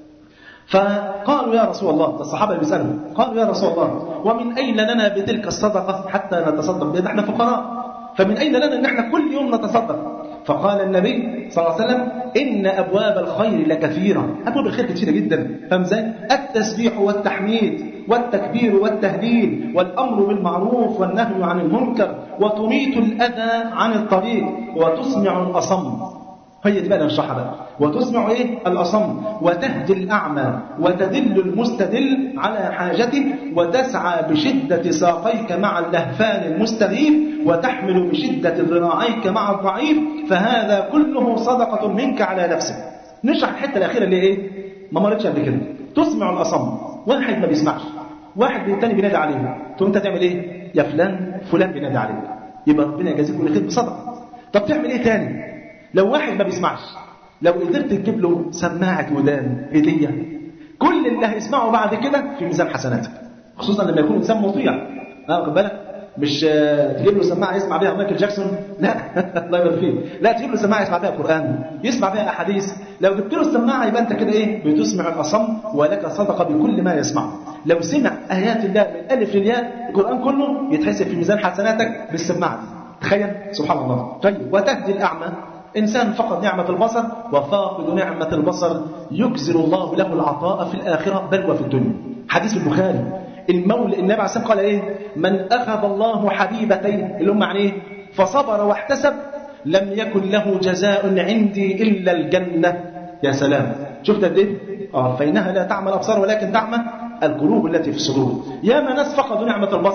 فقالوا يا رسول الله الصحابه بيسالوا قالوا يا رسول الله ومن اين لنا بتلك الصدقه حتى نتصدق بها احنا فقراء فمن اين لنا ان احنا كل يوم نتصدق فقال النبي صلى الله عليه وسلم ان ابواب الخير لكثيره ابواب الخير كثيره جدا فاهم ازاي التسبيح والتحميد والتكبير والتهليل والامر بالمعروف والنهي عن المنكر وتميت الاذى عن الطريق وتسمع الاصم هي دي بقى نشرحها بقى وتسمع ايه الاصم وتهدي الاعمى وتدل المستدل على حاجته وتسعى بشده ساقيك مع اللهفان المستغيث وتحمل بشده ذراعيك مع الضعيف فهذا كله صدقه منك على نفسك نشرح الحته الاخيره اللي ايه ما مرتش قبل كده تسمع الاصم واحد ما بيسمعش واحد التاني بينادي عليه تقوم انت تعمل ايه يا فلان فلان بينادي عليك يبقى ربنا يجازيك كل خير بصدقه طب تعمل ايه تاني لو واحد ما بيسمعش لو قدرت تجيب له سماعة ودان هدية كل اللي هيسمعه بعد كده في ميزان حسناتك خصوصا لما يكون انسان مطيع اه واخد بالك مش تجيب له سماعه يسمع بيها مايكل جاكسون لا الله يبارك فيه لا تجيب له سماعه يسمع بيها قران يسمع بيها احاديث لو جبت له السماعه يبقى انت كده ايه بتسمع الاصم ولك صدقه بكل ما يسمعه لو سمع ايات الله من الف للياء القران كله يتحسب في ميزان حسناتك بالسماعه دي تخيل سبحان الله طيب وتهدي الاعمى إنسان فقد نعمة البصر وفاقد نعمة البصر يجزل الله له العطاء في الآخرة بل وفي الدنيا حديث البخاري المولى النبي عليه الصلاة قال إيه من أخذ الله حبيبتين اللي هم يعني إيه فصبر واحتسب لم يكن له جزاء عندي إلا الجنة يا سلام شفت قد إيه آه فإنها لا تعمى الأبصار ولكن تعمى القلوب التي في الصدور يا ما ناس فقدوا نعمة البصر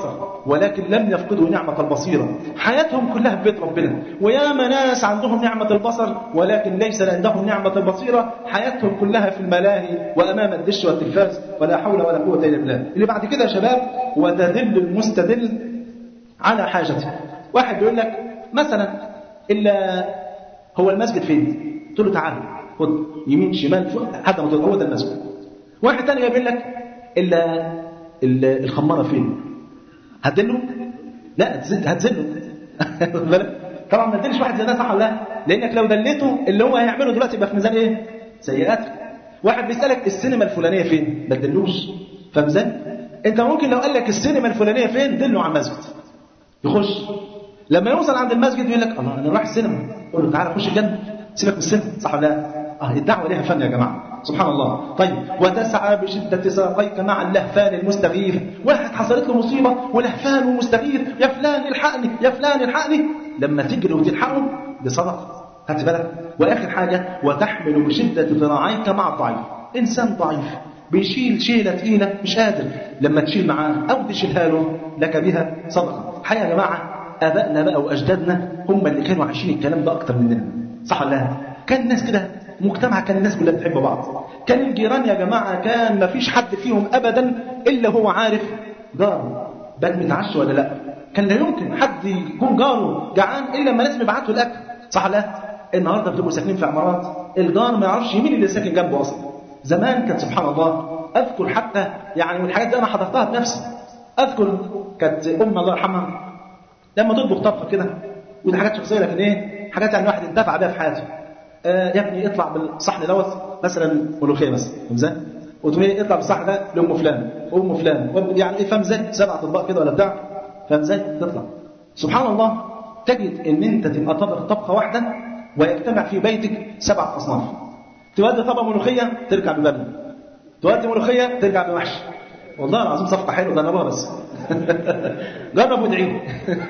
ولكن لم يفقدوا نعمة البصيرة حياتهم كلها في بيت ربنا وياما ناس عندهم نعمة البصر ولكن ليس عندهم نعمة البصيرة حياتهم كلها في الملاهي وأمام الدش والتلفاز ولا حول ولا قوة إلا بالله اللي بعد كده يا شباب وتدل المستدل على حاجته واحد بيقول لك مثلا إلا هو المسجد فين قلت له تعالى خد يمين شمال فوق حتى ما تقول هو ده المسجد واحد تاني بيقول لك إلا الخمارة فين هتدله لا هتزله طبعا ما تدلش واحد زي ده صح ولا لا لانك لو دليته اللي هو هيعمله دلوقتي يبقى في ميزان ايه سيئات واحد بيسالك السينما الفلانيه فين ما تدلوش فميزان انت ممكن لو قال لك السينما الفلانيه فين دله على المسجد يخش لما يوصل عند المسجد يقول لك الله انا رايح السينما قول له تعالى خش الجنه سيبك من السينما صح ولا لا اه الدعوه ليها فن يا جماعه سبحان الله طيب وتسعى بشدة ساقيك مع اللهفان المستغيث واحد حصلت له مصيبة ولهفان ومستغيث يا فلان الحقني يا فلان الحقني لما تجري وتلحقه دي صدقة خدت بالك واخر حاجة وتحمل بشدة ذراعيك مع الضعيف انسان ضعيف بيشيل شيلة تقيلة مش قادر لما تشيل معاه او تشيلها له لك بها صدقة حقيقة يا جماعة ابائنا بقى واجدادنا هم اللي كانوا عايشين الكلام ده اكتر مننا صح ولا لا كان الناس كده مجتمع كان الناس كلها بتحب بعض كان الجيران يا جماعة كان ما فيش حد فيهم أبدا إلا هو عارف جاره بات متعشى ولا لا كان لا يمكن حد يكون جاره جعان إلا لما لازم يبعت له الأكل صح لا النهاردة بتبقوا ساكنين في عمارات الجار ما يعرفش مين اللي ساكن جنبه أصلا زمان كان سبحان الله أذكر حتى يعني من الحاجات دي أنا حضرتها بنفسي أذكر كانت أم الله يرحمها لما تطبخ طبخة كده ودي حاجات شخصية لكن إيه حاجات يعني واحد انتفع بيها في حياته آه يا ابني اطلع بالصحن دوت مثلا ملوخيه مثلا فاهم ازاي؟ وتقول ايه اطلع بالصحن ده لام فلان ام فلان يعني ايه فاهم ازاي؟ سبع اطباق كده ولا بتاع فاهم ازاي؟ تطلع سبحان الله تجد ان انت تبقى طبخ طبخه واحده ويجتمع في بيتك سبع اصناف تودي طبق ملوخيه ترجع ببلد تودي ملوخيه ترجع بمحشي والله العظيم صفقه حلوه جربوها بس جرب وادعي لي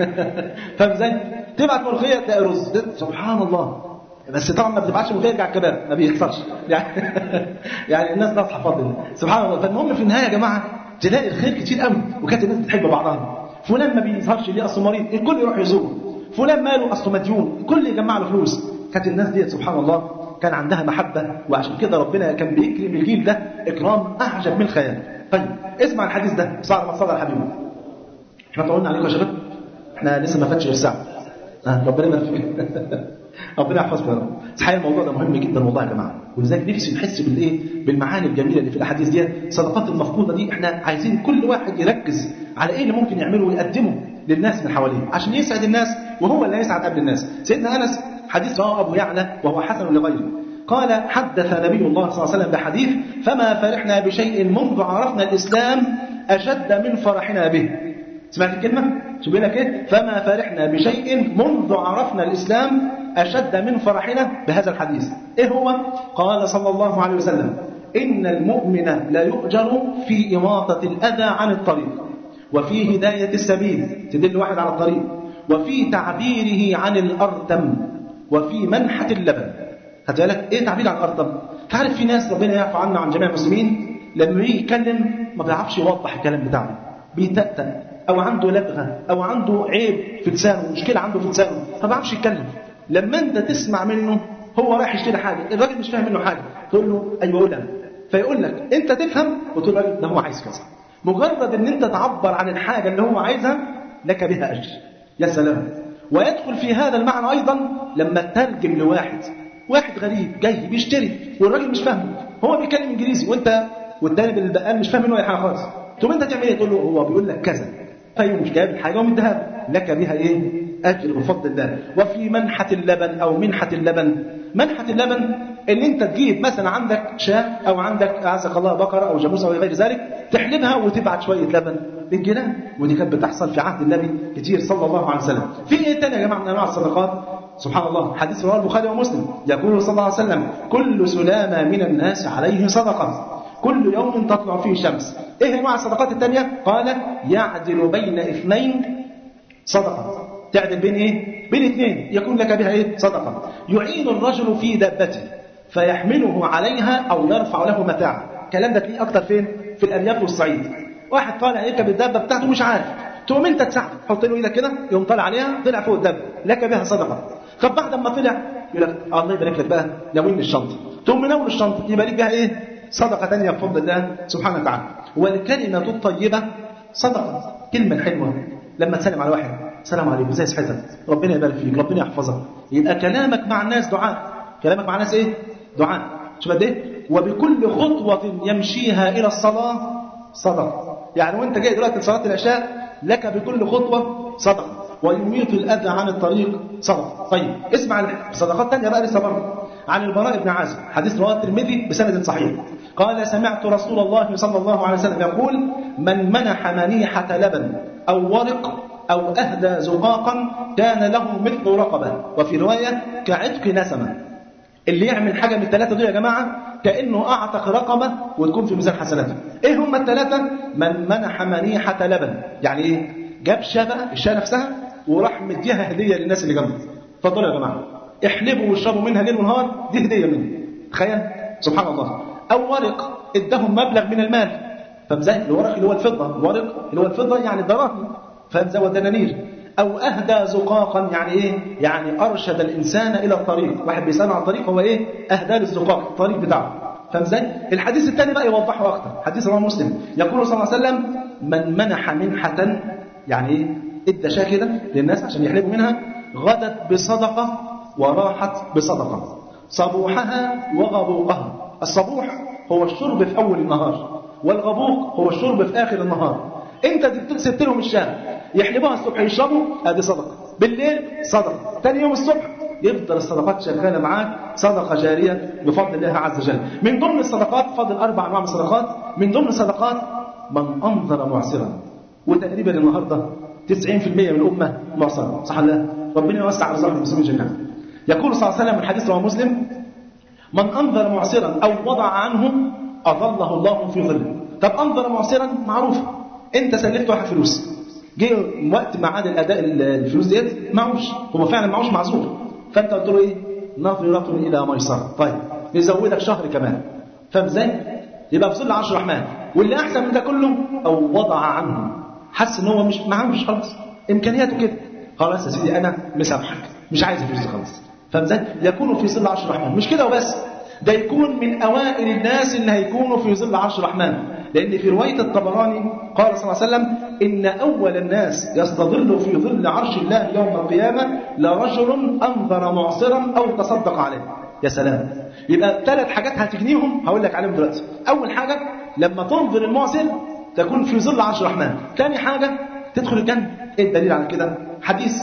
فاهم ازاي؟ تبعت ملوخيه تلاقي رز سبحان الله بس طبعا ما بتبعتش ملوخيه يرجع الكباب ما بيحصلش يعني يعني الناس ناصحه فضل سبحان الله فالمهم في النهايه يا جماعه تلاقي الخير كتير قوي وكانت الناس بتحب بعضها فلان ما بيظهرش ليه اصله مريض الكل يروح يزوره فلان ماله اصله مديون الكل يجمع له فلوس كانت الناس دي سبحان الله كان عندها محبه وعشان كده ربنا كان بيكرم الجيل ده اكرام اعجب من الخيال طيب اسمع الحديث ده صلى الله عليه وسلم احنا طولنا عليكم يا شباب احنا لسه ما فاتش غير ساعه آه ربنا يبارك ربنا يحفظكم يا رب صحيح الموضوع ده مهم جدا والله يا جماعه ولذلك نفسي نحس بالايه بالمعاني الجميله اللي في الاحاديث دي صدقات المفقوده دي احنا عايزين كل واحد يركز على ايه اللي ممكن يعمله ويقدمه للناس من حواليه عشان يسعد الناس وهو اللي يسعد قبل الناس سيدنا انس حديث رواه ابو يعلى وهو حسن لغيره قال حدث نبي الله صلى الله عليه وسلم بحديث فما فرحنا بشيء منذ عرفنا الاسلام اشد من فرحنا به سمعت الكلمة؟ شو بيقول لك ايه؟ فما فرحنا بشيء منذ عرفنا الإسلام أشد من فرحنا بهذا الحديث إيه هو؟ قال صلى الله عليه وسلم إن المؤمن لا يؤجر في إماطة الأذى عن الطريق وفي هداية السبيل تدل واحد على الطريق وفي تعبيره عن الأرتم وفي منحة اللبن خدت بالك ايه تعبير عن الأرتم؟ تعرف في ناس ربنا يعفو عنا عن جميع المسلمين لما يجي يتكلم ما بيعرفش يوضح الكلام بتاعه بيتأتأ او عنده لبغه او عنده عيب في لسانه مشكله عنده في لسانه ما بيعرفش يتكلم لما انت تسمع منه هو رايح يشتري حاجه الراجل مش فاهم منه حاجه تقول له ايوه قول فيقول لك انت تفهم وتقول له ده هو عايز كذا مجرد ان انت تعبر عن الحاجه اللي هو عايزها لك بها اجر يا سلام ويدخل في هذا المعنى ايضا لما تترجم لواحد واحد غريب جاي بيشتري والراجل مش فاهمه هو بيتكلم انجليزي وانت والتاني البقال مش فاهم منه اي حاجه خالص تقوم انت تعمل ايه تقول له هو بيقول لك كذا فيقوم مش جايب الحاجه ومديها لك بها ايه اجر بفضل الله وفي منحه اللبن او منحه اللبن منحه اللبن ان انت تجيب مثلا عندك شاة او عندك اعزك الله بقره او جاموسه او غير ذلك تحلبها وتبعت شويه لبن للجيران ودي كانت بتحصل في عهد النبي كتير صلى الله عليه وسلم في ايه تاني يا جماعه من انواع الصدقات سبحان الله حديث رواه البخاري ومسلم يقول صلى الله عليه وسلم كل سلامه من الناس عليه صدقه كل يوم تطلع فيه الشمس ايه انواع الصدقات الثانيه قال يعدل بين اثنين صدقه تعدل بين ايه بين اثنين يكون لك بها ايه صدقه يعين الرجل في دابته فيحمله عليها او يرفع له متاعا الكلام ده تلاقيه اكتر فين في الارياف والصعيد واحد طالع يركب الدابه بتاعته مش عارف تقوم انت تساعده حط له ايدك كده يقوم طالع عليها طلع فوق الدب لك بها صدقه طب بعد ما طلع يقول لك الله يبارك لك بقى ناولني الشنطه تقوم منول الشنطه يبقى لك بها ايه صدقه ثانيه بفضل الله سبحانه وتعالى والكلمه الطيبه صدقه كلمه حلوه لما تسلم على واحد السلام عليكم ازي صحتك ربنا يبارك فيك ربنا يحفظك يبقى كلامك مع الناس دعاء كلامك مع الناس ايه دعاء شوف قد ايه وبكل خطوه يمشيها الى الصلاه صدقه يعني وانت جاي دلوقتي لصلاه العشاء لك بكل خطوه صدقه ويميط الاذى عن الطريق صدقه طيب اسمع صدقات ثانيه بقى لسه برضه عن البراء بن عازب حديث رواه الترمذي بسند صحيح قال سمعت رسول الله صلى الله عليه وسلم يقول من منح منيحه لبن او ورق أو أهدى زقاقا كان له مثل رقبة وفي رواية كعتق نسمة اللي يعمل حاجة من الثلاثة دول يا جماعة كأنه أعتق رقبة وتكون في ميزان حسناته إيه هم الثلاثة من منح منيحة لبن يعني إيه جاب شاة بقى الشاة نفسها وراح مديها هدية للناس اللي جنبه اتفضلوا يا جماعة احلبوا واشربوا منها ليل ونهار دي هدية مني تخيل سبحان الله أو ورق ادهم مبلغ من المال فمزاي الورق اللي هو الفضة الورق اللي هو الفضة يعني الدراهم فهمزة ودنانير أو أهدى زقاقا يعني إيه؟ يعني أرشد الإنسان إلى الطريق واحد بيسأل عن الطريق هو إيه؟ أهدى الزقاق الطريق بتاعه فاهم ازاي؟ الحديث الثاني بقى يوضحه أكثر حديث رواه مسلم يقول صلى الله عليه وسلم من منح منحة يعني إيه؟ ادى شاة كده للناس عشان يحلبوا منها غدت بصدقة وراحت بصدقة صبوحها وغبوقها الصبوح هو الشرب في أول النهار والغبوق هو الشرب في آخر النهار انت سبت لهم الشام يحلبوها الصبح يشربوا ادي صدقه بالليل صدقه ثاني يوم الصبح يفضل الصدقات شغاله معاك صدقه جاريه بفضل الله عز وجل من ضمن الصدقات فضل اربع انواع من الصدقات من ضمن الصدقات من انظر معسرا وتقريبا النهارده 90% من الامه معسره صح الله ربنا يوسع رزق المسلمين جميعا يقول صلى الله عليه وسلم الحديث رواه مسلم من انظر معسرا او وضع عنه اظله الله في ظله طب انظر معسرا معروفه انت سلفت واحد فلوس جه وقت ميعاد الاداء الفلوس ديت معوش هو فعلا معوش معذور فانت قلت له ايه نظرة الى ميسرة طيب نزودك شهر كمان فاهم ازاي يبقى في ظل عرش الرحمن واللي احسن من ده كله او وضع عنه حس ان هو مش معهوش خلاص امكانياته كده خلاص يا سيدي انا مسامحك مش عايز الفلوس دي خلاص فاهم ازاي يكون في ظل عرش الرحمن مش كده وبس ده يكون من اوائل الناس اللي هيكونوا في ظل عرش الرحمن لأن في رواية الطبراني قال صلى الله عليه وسلم إن أول الناس يستظل في ظل عرش الله يوم القيامة لرجل أنظر معصرا أو تصدق عليه يا سلام يبقى ثلاث حاجات هتجنيهم هقول لك عليهم دلوقتي أول حاجة لما تنظر المعصر تكون في ظل عرش الرحمن ثاني حاجة تدخل الجنة إيه الدليل على كده حديث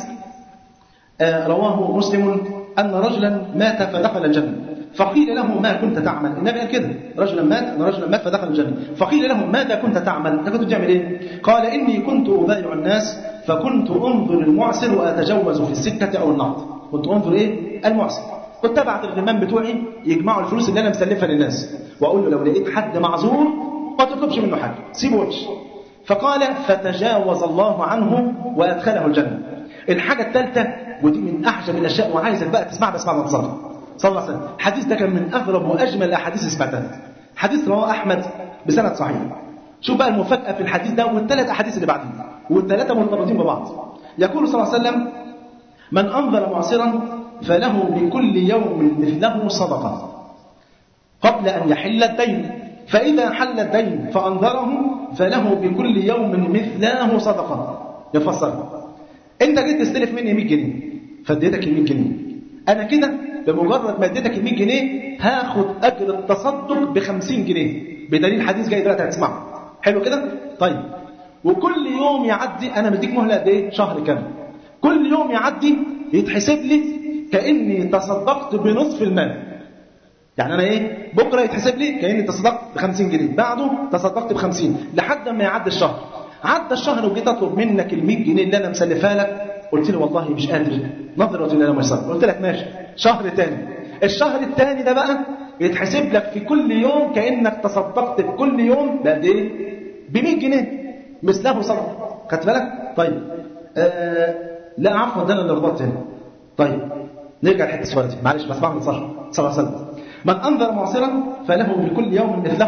آه رواه مسلم أن رجلا مات فدخل الجنة فقيل له ما كنت تعمل النبي قال كده رجلا مات ان رجلا مات فدخل الجنه فقيل له ماذا كنت تعمل انت كنت بتعمل ايه قال اني كنت ابايع الناس فكنت انظر المعسر واتجوز في السكه او النهض كنت انظر ايه المعسر كنت ابعت الغمام بتوعي يجمعوا الفلوس اللي انا مسلفها للناس واقول له لو لقيت حد معذور ما تطلبش منه حاجه سيبه وحش فقال فتجاوز الله عنه وادخله الجنه الحاجه الثالثه ودي من اعجب الاشياء وعايزك بقى تسمع بس بعد ما تصلي صلى الله عليه وسلم الحديث ده كان من أغرب وأجمل الأحاديث اللي سمعتها حديث رواه أحمد بسند صحيح شوف بقى المفاجأة في الحديث ده والثلاث أحاديث اللي بعدين والثلاثة مرتبطين ببعض يقول صلى الله عليه وسلم من أنظر معصرا فله بكل يوم مثله صدقة قبل أن يحل الدين فإذا حل الدين فأنظره فله بكل يوم مثله صدقة يفسر أنت جيت تستلف مني 100 جنيه فاديتك ال 100 جنيه أنا كده بمجرد ما اديتك ال 100 جنيه هاخد اجر التصدق ب 50 جنيه بدليل حديث جاي دلوقتي هتسمعه حلو كده طيب وكل يوم يعدي انا مديك مهله قد ايه شهر كامل كل يوم يعدي يتحسب لي كاني تصدقت بنصف المال يعني انا ايه بكره يتحسب لي كاني تصدقت ب 50 جنيه بعده تصدقت ب 50 لحد ما يعدي الشهر عدى الشهر وجيت اطلب منك ال 100 جنيه اللي انا مسلفها لك قلت لي والله مش قادر نظرة الى ميسر قلت لك ماشي شهر تاني الشهر الثاني ده بقى يتحسب لك في كل يوم كانك تصدقت في كل يوم بقد ايه ب 100 جنيه مثله صدقه خدت بالك طيب آه لا عفوا ده انا اللي غلطت هنا طيب نرجع لحته السؤال دي معلش بس بعمل صح صلى الله عليه وسلم من انذر معصرا فله بكل يوم مثله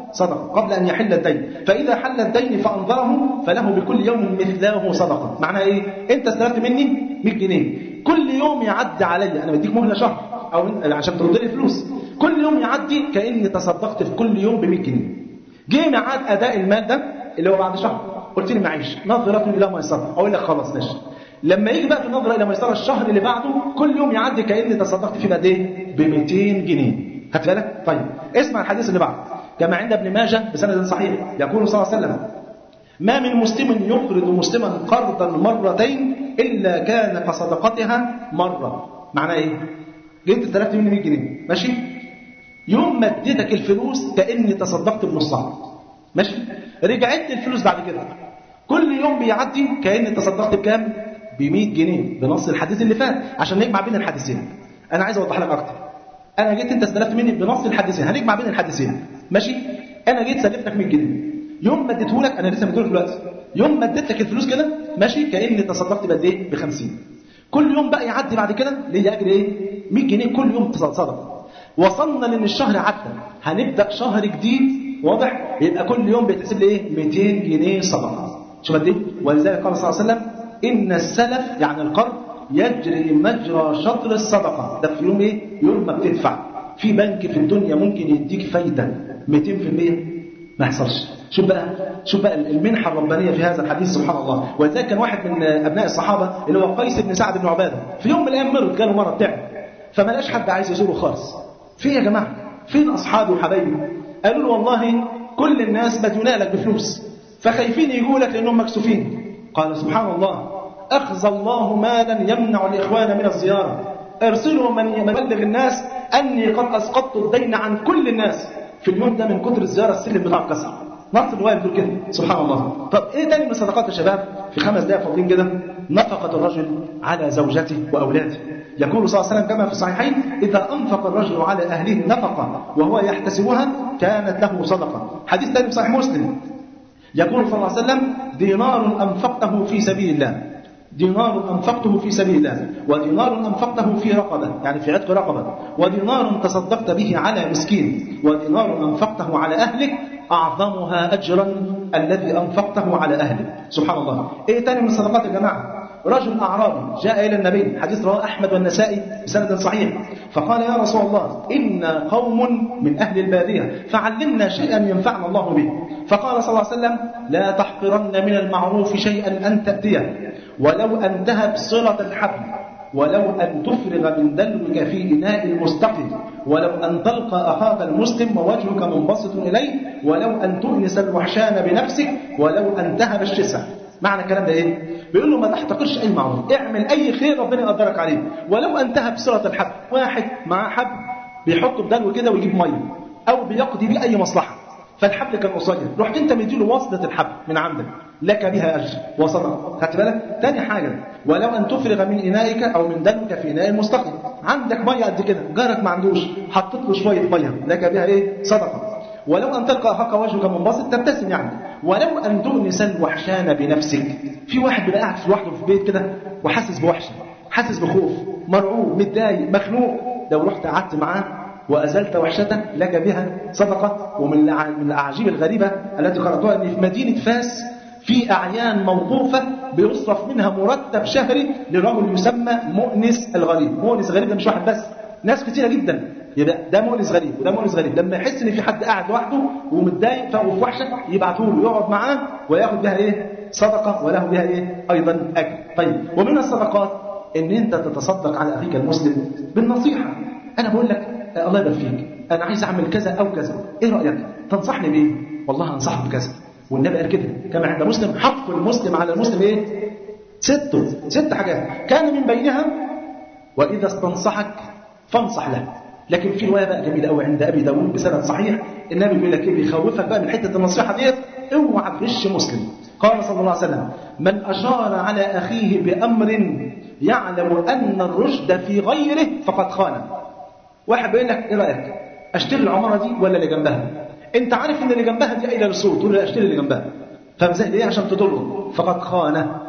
صدقة قبل أن يحل الدين فإذا حل الدين فأنظره فله بكل يوم مثله صدقة معنى إيه أنت استلفت مني 100 جنيه كل يوم يعدي عليا أنا بديك مهلة شهر أو عشان ترد لي فلوس كل يوم يعدي كأني تصدقت في كل يوم ب 100 جنيه جه ميعاد أداء المال ده اللي هو بعد شهر قلت لي معيش نظرة إلى ميسرة أقول لك خلاص ماشي لما يجي بقى في النظرة إلى ميسرة الشهر اللي بعده كل يوم يعدي كأني تصدقت فيه قد إيه ب 200 جنيه هات بالك طيب اسمع الحديث اللي بعده كما عند ابن ماجه بسند صحيح يقول صلى الله عليه وسلم ما من مسلم يقرض مسلما قرضا مرتين إلا كان كصدقتها مرة معناه إيه؟ جبت 3800 جنيه ماشي يوم ما اديتك الفلوس كأني تصدقت بنصها ماشي رجعت الفلوس بعد كده كل يوم بيعدي كأني تصدقت بكام ب 100 جنيه بنص الحديث اللي فات عشان نجمع بين الحديثين انا عايز اوضح لك اكتر انا جيت انت استلفت مني بنص الحديثين هنجمع بين الحديثين ماشي انا جيت سلفتك 100 جنيه يوم ما اديته لك انا لسه مديله دلوقتي يوم ما اديت لك الفلوس كده ماشي كاني تصدقت بقد ايه ب 50 كل يوم بقى يعدي بعد كده ليا اجر ايه 100 جنيه كل يوم صدقه وصلنا لان الشهر عدى هنبدا شهر جديد واضح يبقى كل يوم بيتحسب لي ايه 200 جنيه صدقه شوف قد ايه ولذلك قال صلى الله عليه وسلم ان السلف يعني القرض يجري مجرى شطر الصدقه ده في يوم ايه يوم ما بتدفع في بنك في الدنيا ممكن يديك فايده 200% ما يحصلش شوف بقى شوف بقى المنحه الربانيه في هذا الحديث سبحان الله ولذلك كان واحد من ابناء الصحابه اللي هو قيس بن سعد بن عباده في يوم من الايام مرض جاله مرض تعب فما لقاش حد عايز يزوره خالص فين يا جماعه فين اصحابي وحبايبي قالوا له والله كل الناس مديونه لك بفلوس فخايفين يجوا لك لانهم مكسوفين قال سبحان الله اخزى الله مالا يمنع الاخوان من الزياره ارسلوا من يبلغ الناس اني قد اسقطت الدين عن كل الناس في اليوم ده من كتر الزياره السلم بتاعه اتكسر نص الروايه بتقول كده سبحان الله طب ايه تاني من الصدقات يا شباب في خمس دقائق فاضيين كده نفقه الرجل على زوجته واولاده يقول صلى الله عليه وسلم كما في الصحيحين اذا انفق الرجل على اهله نفقه وهو يحتسبها كانت له صدقه حديث ثاني في صحيح مسلم يقول صلى الله عليه وسلم دينار انفقته في سبيل الله دينار أنفقته في سبيل الله ودينار أنفقته في رقبة يعني في عتق رقبة ودينار تصدقت به على مسكين ودينار أنفقته على أهلك أعظمها أجرا الذي أنفقته على أهلك سبحان الله إيه تاني من الصدقات يا جماعة رجل أعرابي جاء إلى النبي حديث رواه أحمد والنسائي بسند صحيح فقال يا رسول الله إنا قوم من أهل البادية فعلمنا شيئا ينفعنا الله به فقال صلى الله عليه وسلم لا تحقرن من المعروف شيئا أن تأتيه ولو أن تهب صلة الحبل ولو أن تفرغ من دلوك في إناء المستقل ولو أن تلقى أخاك المسلم ووجهك منبسط إليه ولو أن تؤنس الوحشان بنفسك ولو أن تهب الشسع معنى الكلام ده ايه بيقول له ما تحتقرش اي معروف اعمل اي خير ربنا يقدرك عليه ولو انتهى بصله الحبل واحد معاه حبل بيحطه في دلو كده ويجيب ميه او بيقضي بيه اي مصلحه فالحبل كان قصير رحت انت مديله وصله الحبل من عندك لك بها اجر وصدقه خدت بالك تاني حاجه ولو ان تفرغ من انائك او من دلوك في اناء المستقل عندك ميه قد كده جارك ما عندوش حطيت له شويه ميه لك بها ايه صدقه ولو أن تلقى أخاك وجهك منبسط تبتسم يعني ولو أن تؤنس الوحشان بنفسك في واحد بيبقى قاعد في لوحده في البيت كده وحاسس بوحشة حاسس بخوف مرعوب متضايق مخنوق لو رحت قعدت معاه وأزلت وحشته لك بها صدقة ومن من الأعاجيب الغريبة التي قرأتها أن في مدينة فاس في أعيان موقوفة بيصرف منها مرتب شهري لرجل يسمى مؤنس الغريب مؤنس الغريب ده مش واحد بس ناس كتيرة جدا يبقى ده مؤنس غريب وده مؤنس غريب لما يحس ان في حد قاعد لوحده ومتضايق وفي وحشه يبعته له يقعد معاه وياخد بها ايه صدقه وله بها ايه ايضا اجر طيب ومن الصدقات ان انت تتصدق على اخيك المسلم بالنصيحه انا بقول لك الله يبارك فيك انا عايز اعمل كذا او كذا ايه رايك تنصحني بايه والله انصحك بكذا والنبي قال كده كما عند مسلم حق المسلم على المسلم ايه ست ست حاجات كان من بينها واذا استنصحك فانصح له لكن في روايه بقى جميله قوي عند ابي داوود بسند صحيح النبي بيقول لك ايه بيخوفك بقى من حته النصيحه ديت اوعى تغش مسلم قال صلى الله عليه وسلم من اشار على اخيه بامر يعلم ان الرشد في غيره فقد خان واحد بيقول لك ايه رايك اشتري العماره دي ولا اللي جنبها انت عارف ان اللي جنبها دي قايله للصوت تقول له اشتري اللي جنبها فاهم ازاي ليه عشان تضره فقد خان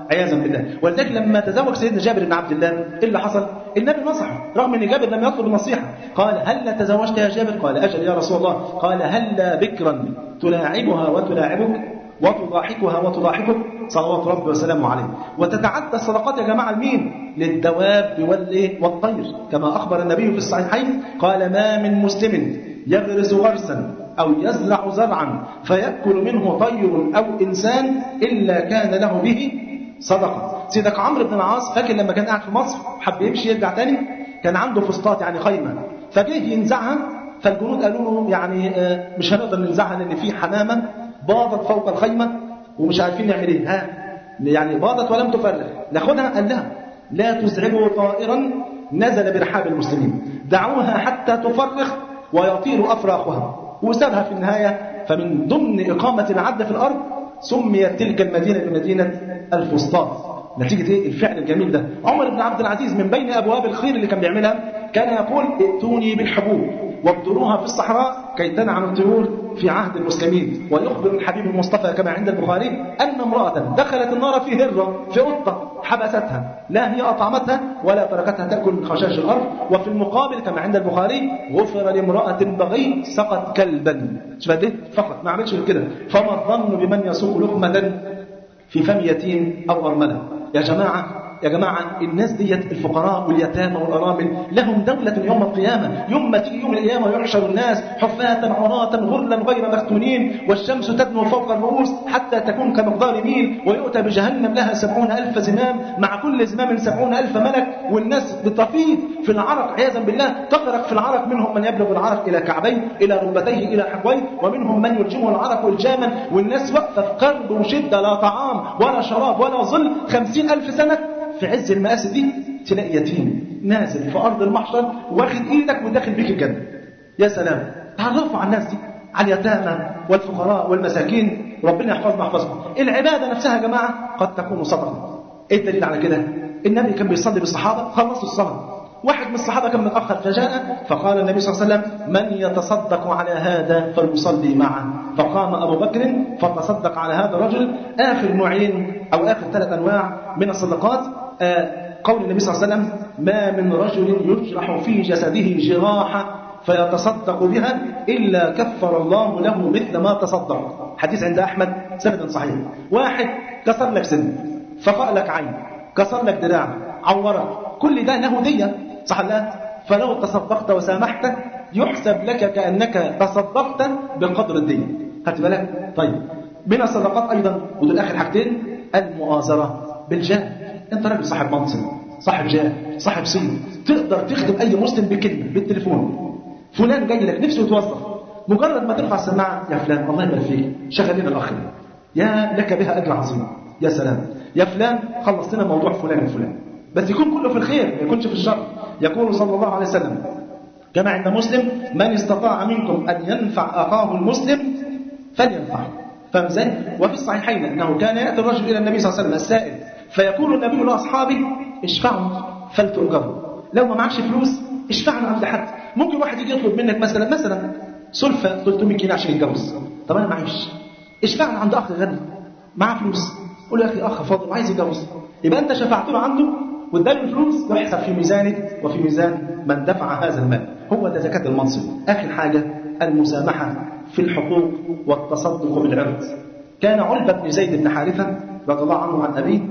عياذا بالله ولذلك لما تزوج سيدنا جابر بن عبد الله ايه اللي حصل النبي نصحه رغم ان جابر لم يطلب النصيحه قال هل تزوجت يا جابر قال اجل يا رسول الله قال هل بكرا تلاعبها وتلاعبك وتضاحكها وتضاحكك صلوات ربي وسلامه عليه وتتعدى الصدقات يا جماعه لمين للدواب والايه والطير كما اخبر النبي في الصحيحين قال ما من مسلم يغرس غرسا او يزرع زرعا فياكل منه طير او انسان الا كان له به صدقه سيدك عمرو بن العاص فاكر لما كان قاعد في مصر حب يمشي يرجع تاني كان عنده فسطاط يعني خيمه فجه ينزعها فالجنود قالوا له يعني مش هنقدر ننزعها لان في حمامه باضت فوق الخيمه ومش عارفين نعمل ايه ها يعني باضت ولم تفرغ ناخدها قال لها لا تزعجوا طائرا نزل برحاب المسلمين دعوها حتى تفرغ ويطير افراخها وسابها في النهايه فمن ضمن اقامه العدل في الارض سميت تلك المدينه بمدينه الفسطاط نتيجة إيه؟ الفعل الجميل ده عمر بن عبد العزيز من بين أبواب الخير اللي كان بيعملها كان يقول ائتوني بالحبوب وابدروها في الصحراء كي تنعم الطيور في عهد المسلمين ويخبر الحبيب المصطفى كما عند البخاري أن امرأة دخلت النار في هرة في قطة حبستها لا هي أطعمتها ولا تركتها تأكل من خشاش الأرض وفي المقابل كما عند البخاري غفر لامرأة بغي سقط كلبا شوف ده فقط ما عملش كده فما الظن بمن يسوق لقمة في فم يتيم أو أرملة يا جماعة يا جماعة الناس ديت الفقراء واليتامى والأرامل لهم دولة يوم القيامة يوم ما تيجي يوم القيامة ويحشر الناس حفاة عراة غرلا غير مختونين والشمس تدنو فوق الرؤوس حتى تكون كمقدار ميل ويؤتى بجهنم لها سبعون ألف زمام مع كل زمام سبعون ألف ملك والناس بتفيض في العرق عياذا بالله تغرق في العرق منهم من يبلغ العرق إلى كعبيه إلى ركبتيه إلى حقويه ومنهم من يلجمه العرق الجاما والناس واقفة في كرب وشدة لا طعام ولا شراب ولا ظل خمسين ألف سنة في عز المآسي دي تلاقي يتيم نازل في أرض المحشر واخد إيدك وداخل بيك الجنة يا سلام تعرفوا على الناس دي على اليتامى والفقراء والمساكين ربنا يحفظنا يحفظكم العبادة نفسها يا جماعة قد تكون صدقة ايه الدليل على كده النبي كان بيصلي بالصحابة خلصوا الصلاة واحد من الصحابة كان متأخر فجاء فقال النبي صلى الله عليه وسلم من يتصدق على هذا فليصلي معه فقام أبو بكر فتصدق على هذا الرجل آخر نوعين أو آخر ثلاث أنواع من الصدقات آه قول النبي صلى الله عليه وسلم ما من رجل يجرح في جسده جراحة فيتصدق بها إلا كفر الله له مثل ما تصدق حديث عند أحمد سند صحيح واحد كسر لك سن فقأ لك عين كسر لك دراع عورك كل ده له دية صح لا فلو تصدقت وسامحت يحسب لك كأنك تصدقت بقدر الدية خدت بالك طيب من الصدقات أيضا ودول آخر حاجتين المؤازرة بالجاه انت راجل صاحب منصب صاحب جاه صاحب سن تقدر تخدم اي مسلم بكلمه بالتليفون فلان جاي لك نفسه يتوظف مجرد ما ترفع السماعه يا فلان الله يبارك فيك شغل لنا الاخ يا لك بها اجر عظيم يا سلام يا فلان خلص لنا موضوع فلان وفلان بس يكون كله في الخير ما يكونش في الشر يقول صلى الله عليه وسلم كما عند مسلم من استطاع منكم ان ينفع اخاه المسلم فلينفعه فاهم ازاي؟ وفي الصحيحين انه كان ياتي الرجل الى النبي صلى الله عليه وسلم السائل فيقول النبي لاصحابه اشفعوا فلتؤجروا لو ما معكش فلوس اشفعوا عند حد ممكن واحد يجي يطلب منك مثلا مثلا سلفة 300 جنيه عشان يتجوز طب انا معيش اشفعوا عند اخ غني معاه فلوس قول له يا اخي اخ فاضل عايز يتجوز يبقى انت شفعت له عنده واداله الفلوس ويحسب في ميزانك وفي ميزان من دفع هذا المال هو ده زكاة المنصب آخر حاجة المسامحة في الحقوق والتصدق بالعرض كان علبة بن زيد بن حارثة رضي الله عنه عن أبيه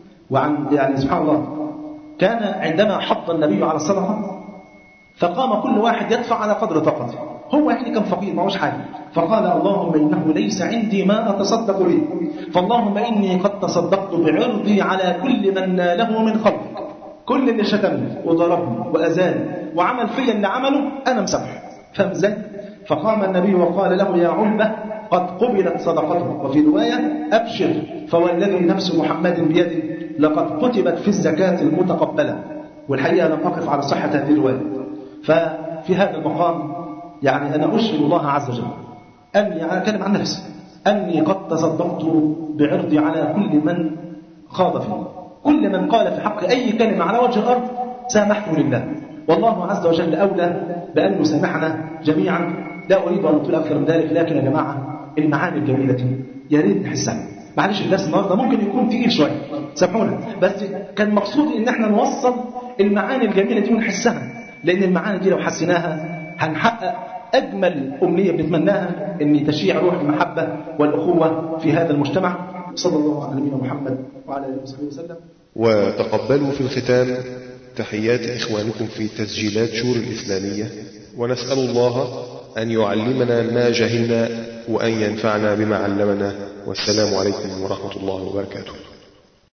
وعن يعني سبحان الله كان عندما حض النبي على الصدقة فقام كل واحد يدفع على قدر طاقته هو يعني كان فقير معهوش حاجة فقال اللهم إنه ليس عندي ما أتصدق به فاللهم إني قد تصدقت بعرضي على كل من ناله من خلقك كل اللي شتمني وضربني وأذاني وعمل فيا اللي عمله أنا مسامحه فاهم ازاي؟ فقام النبي وقال له يا علبة قد قبلت صدقته وفي رواية أبشر فوالذي نفس محمد بيده لقد كتبت في الزكاة المتقبلة والحقيقة لم أقف على صحة هذه الرواية ففي هذا المقام يعني أنا أشهد الله عز وجل أني أنا أتكلم عن نفسي أني قد تصدقت بعرضي على كل من خاض فيه كل من قال في حق أي كلمة على وجه الأرض سامحته لله والله عز وجل أولى بأن يسامحنا جميعا لا أريد أن أطيل أكثر من ذلك لكن يا جماعة المعاني الجميلة دي يا ريت نحسها معلش الدرس النهارده ممكن يكون تقيل شويه سامحونا بس كان مقصودي ان احنا نوصل المعاني الجميله دي ونحسها لان المعاني دي لو حسيناها هنحقق اجمل امنيه بنتمناها ان تشيع روح المحبه والاخوه في هذا المجتمع صلى الله على نبينا محمد وعلى اله وصحبه وسلم وتقبلوا في الختام تحيات إخوانكم في تسجيلات شور الإسلامية ونسأل الله أن يعلمنا ما جهلنا وأن ينفعنا بما علمنا والسلام عليكم ورحمة الله وبركاته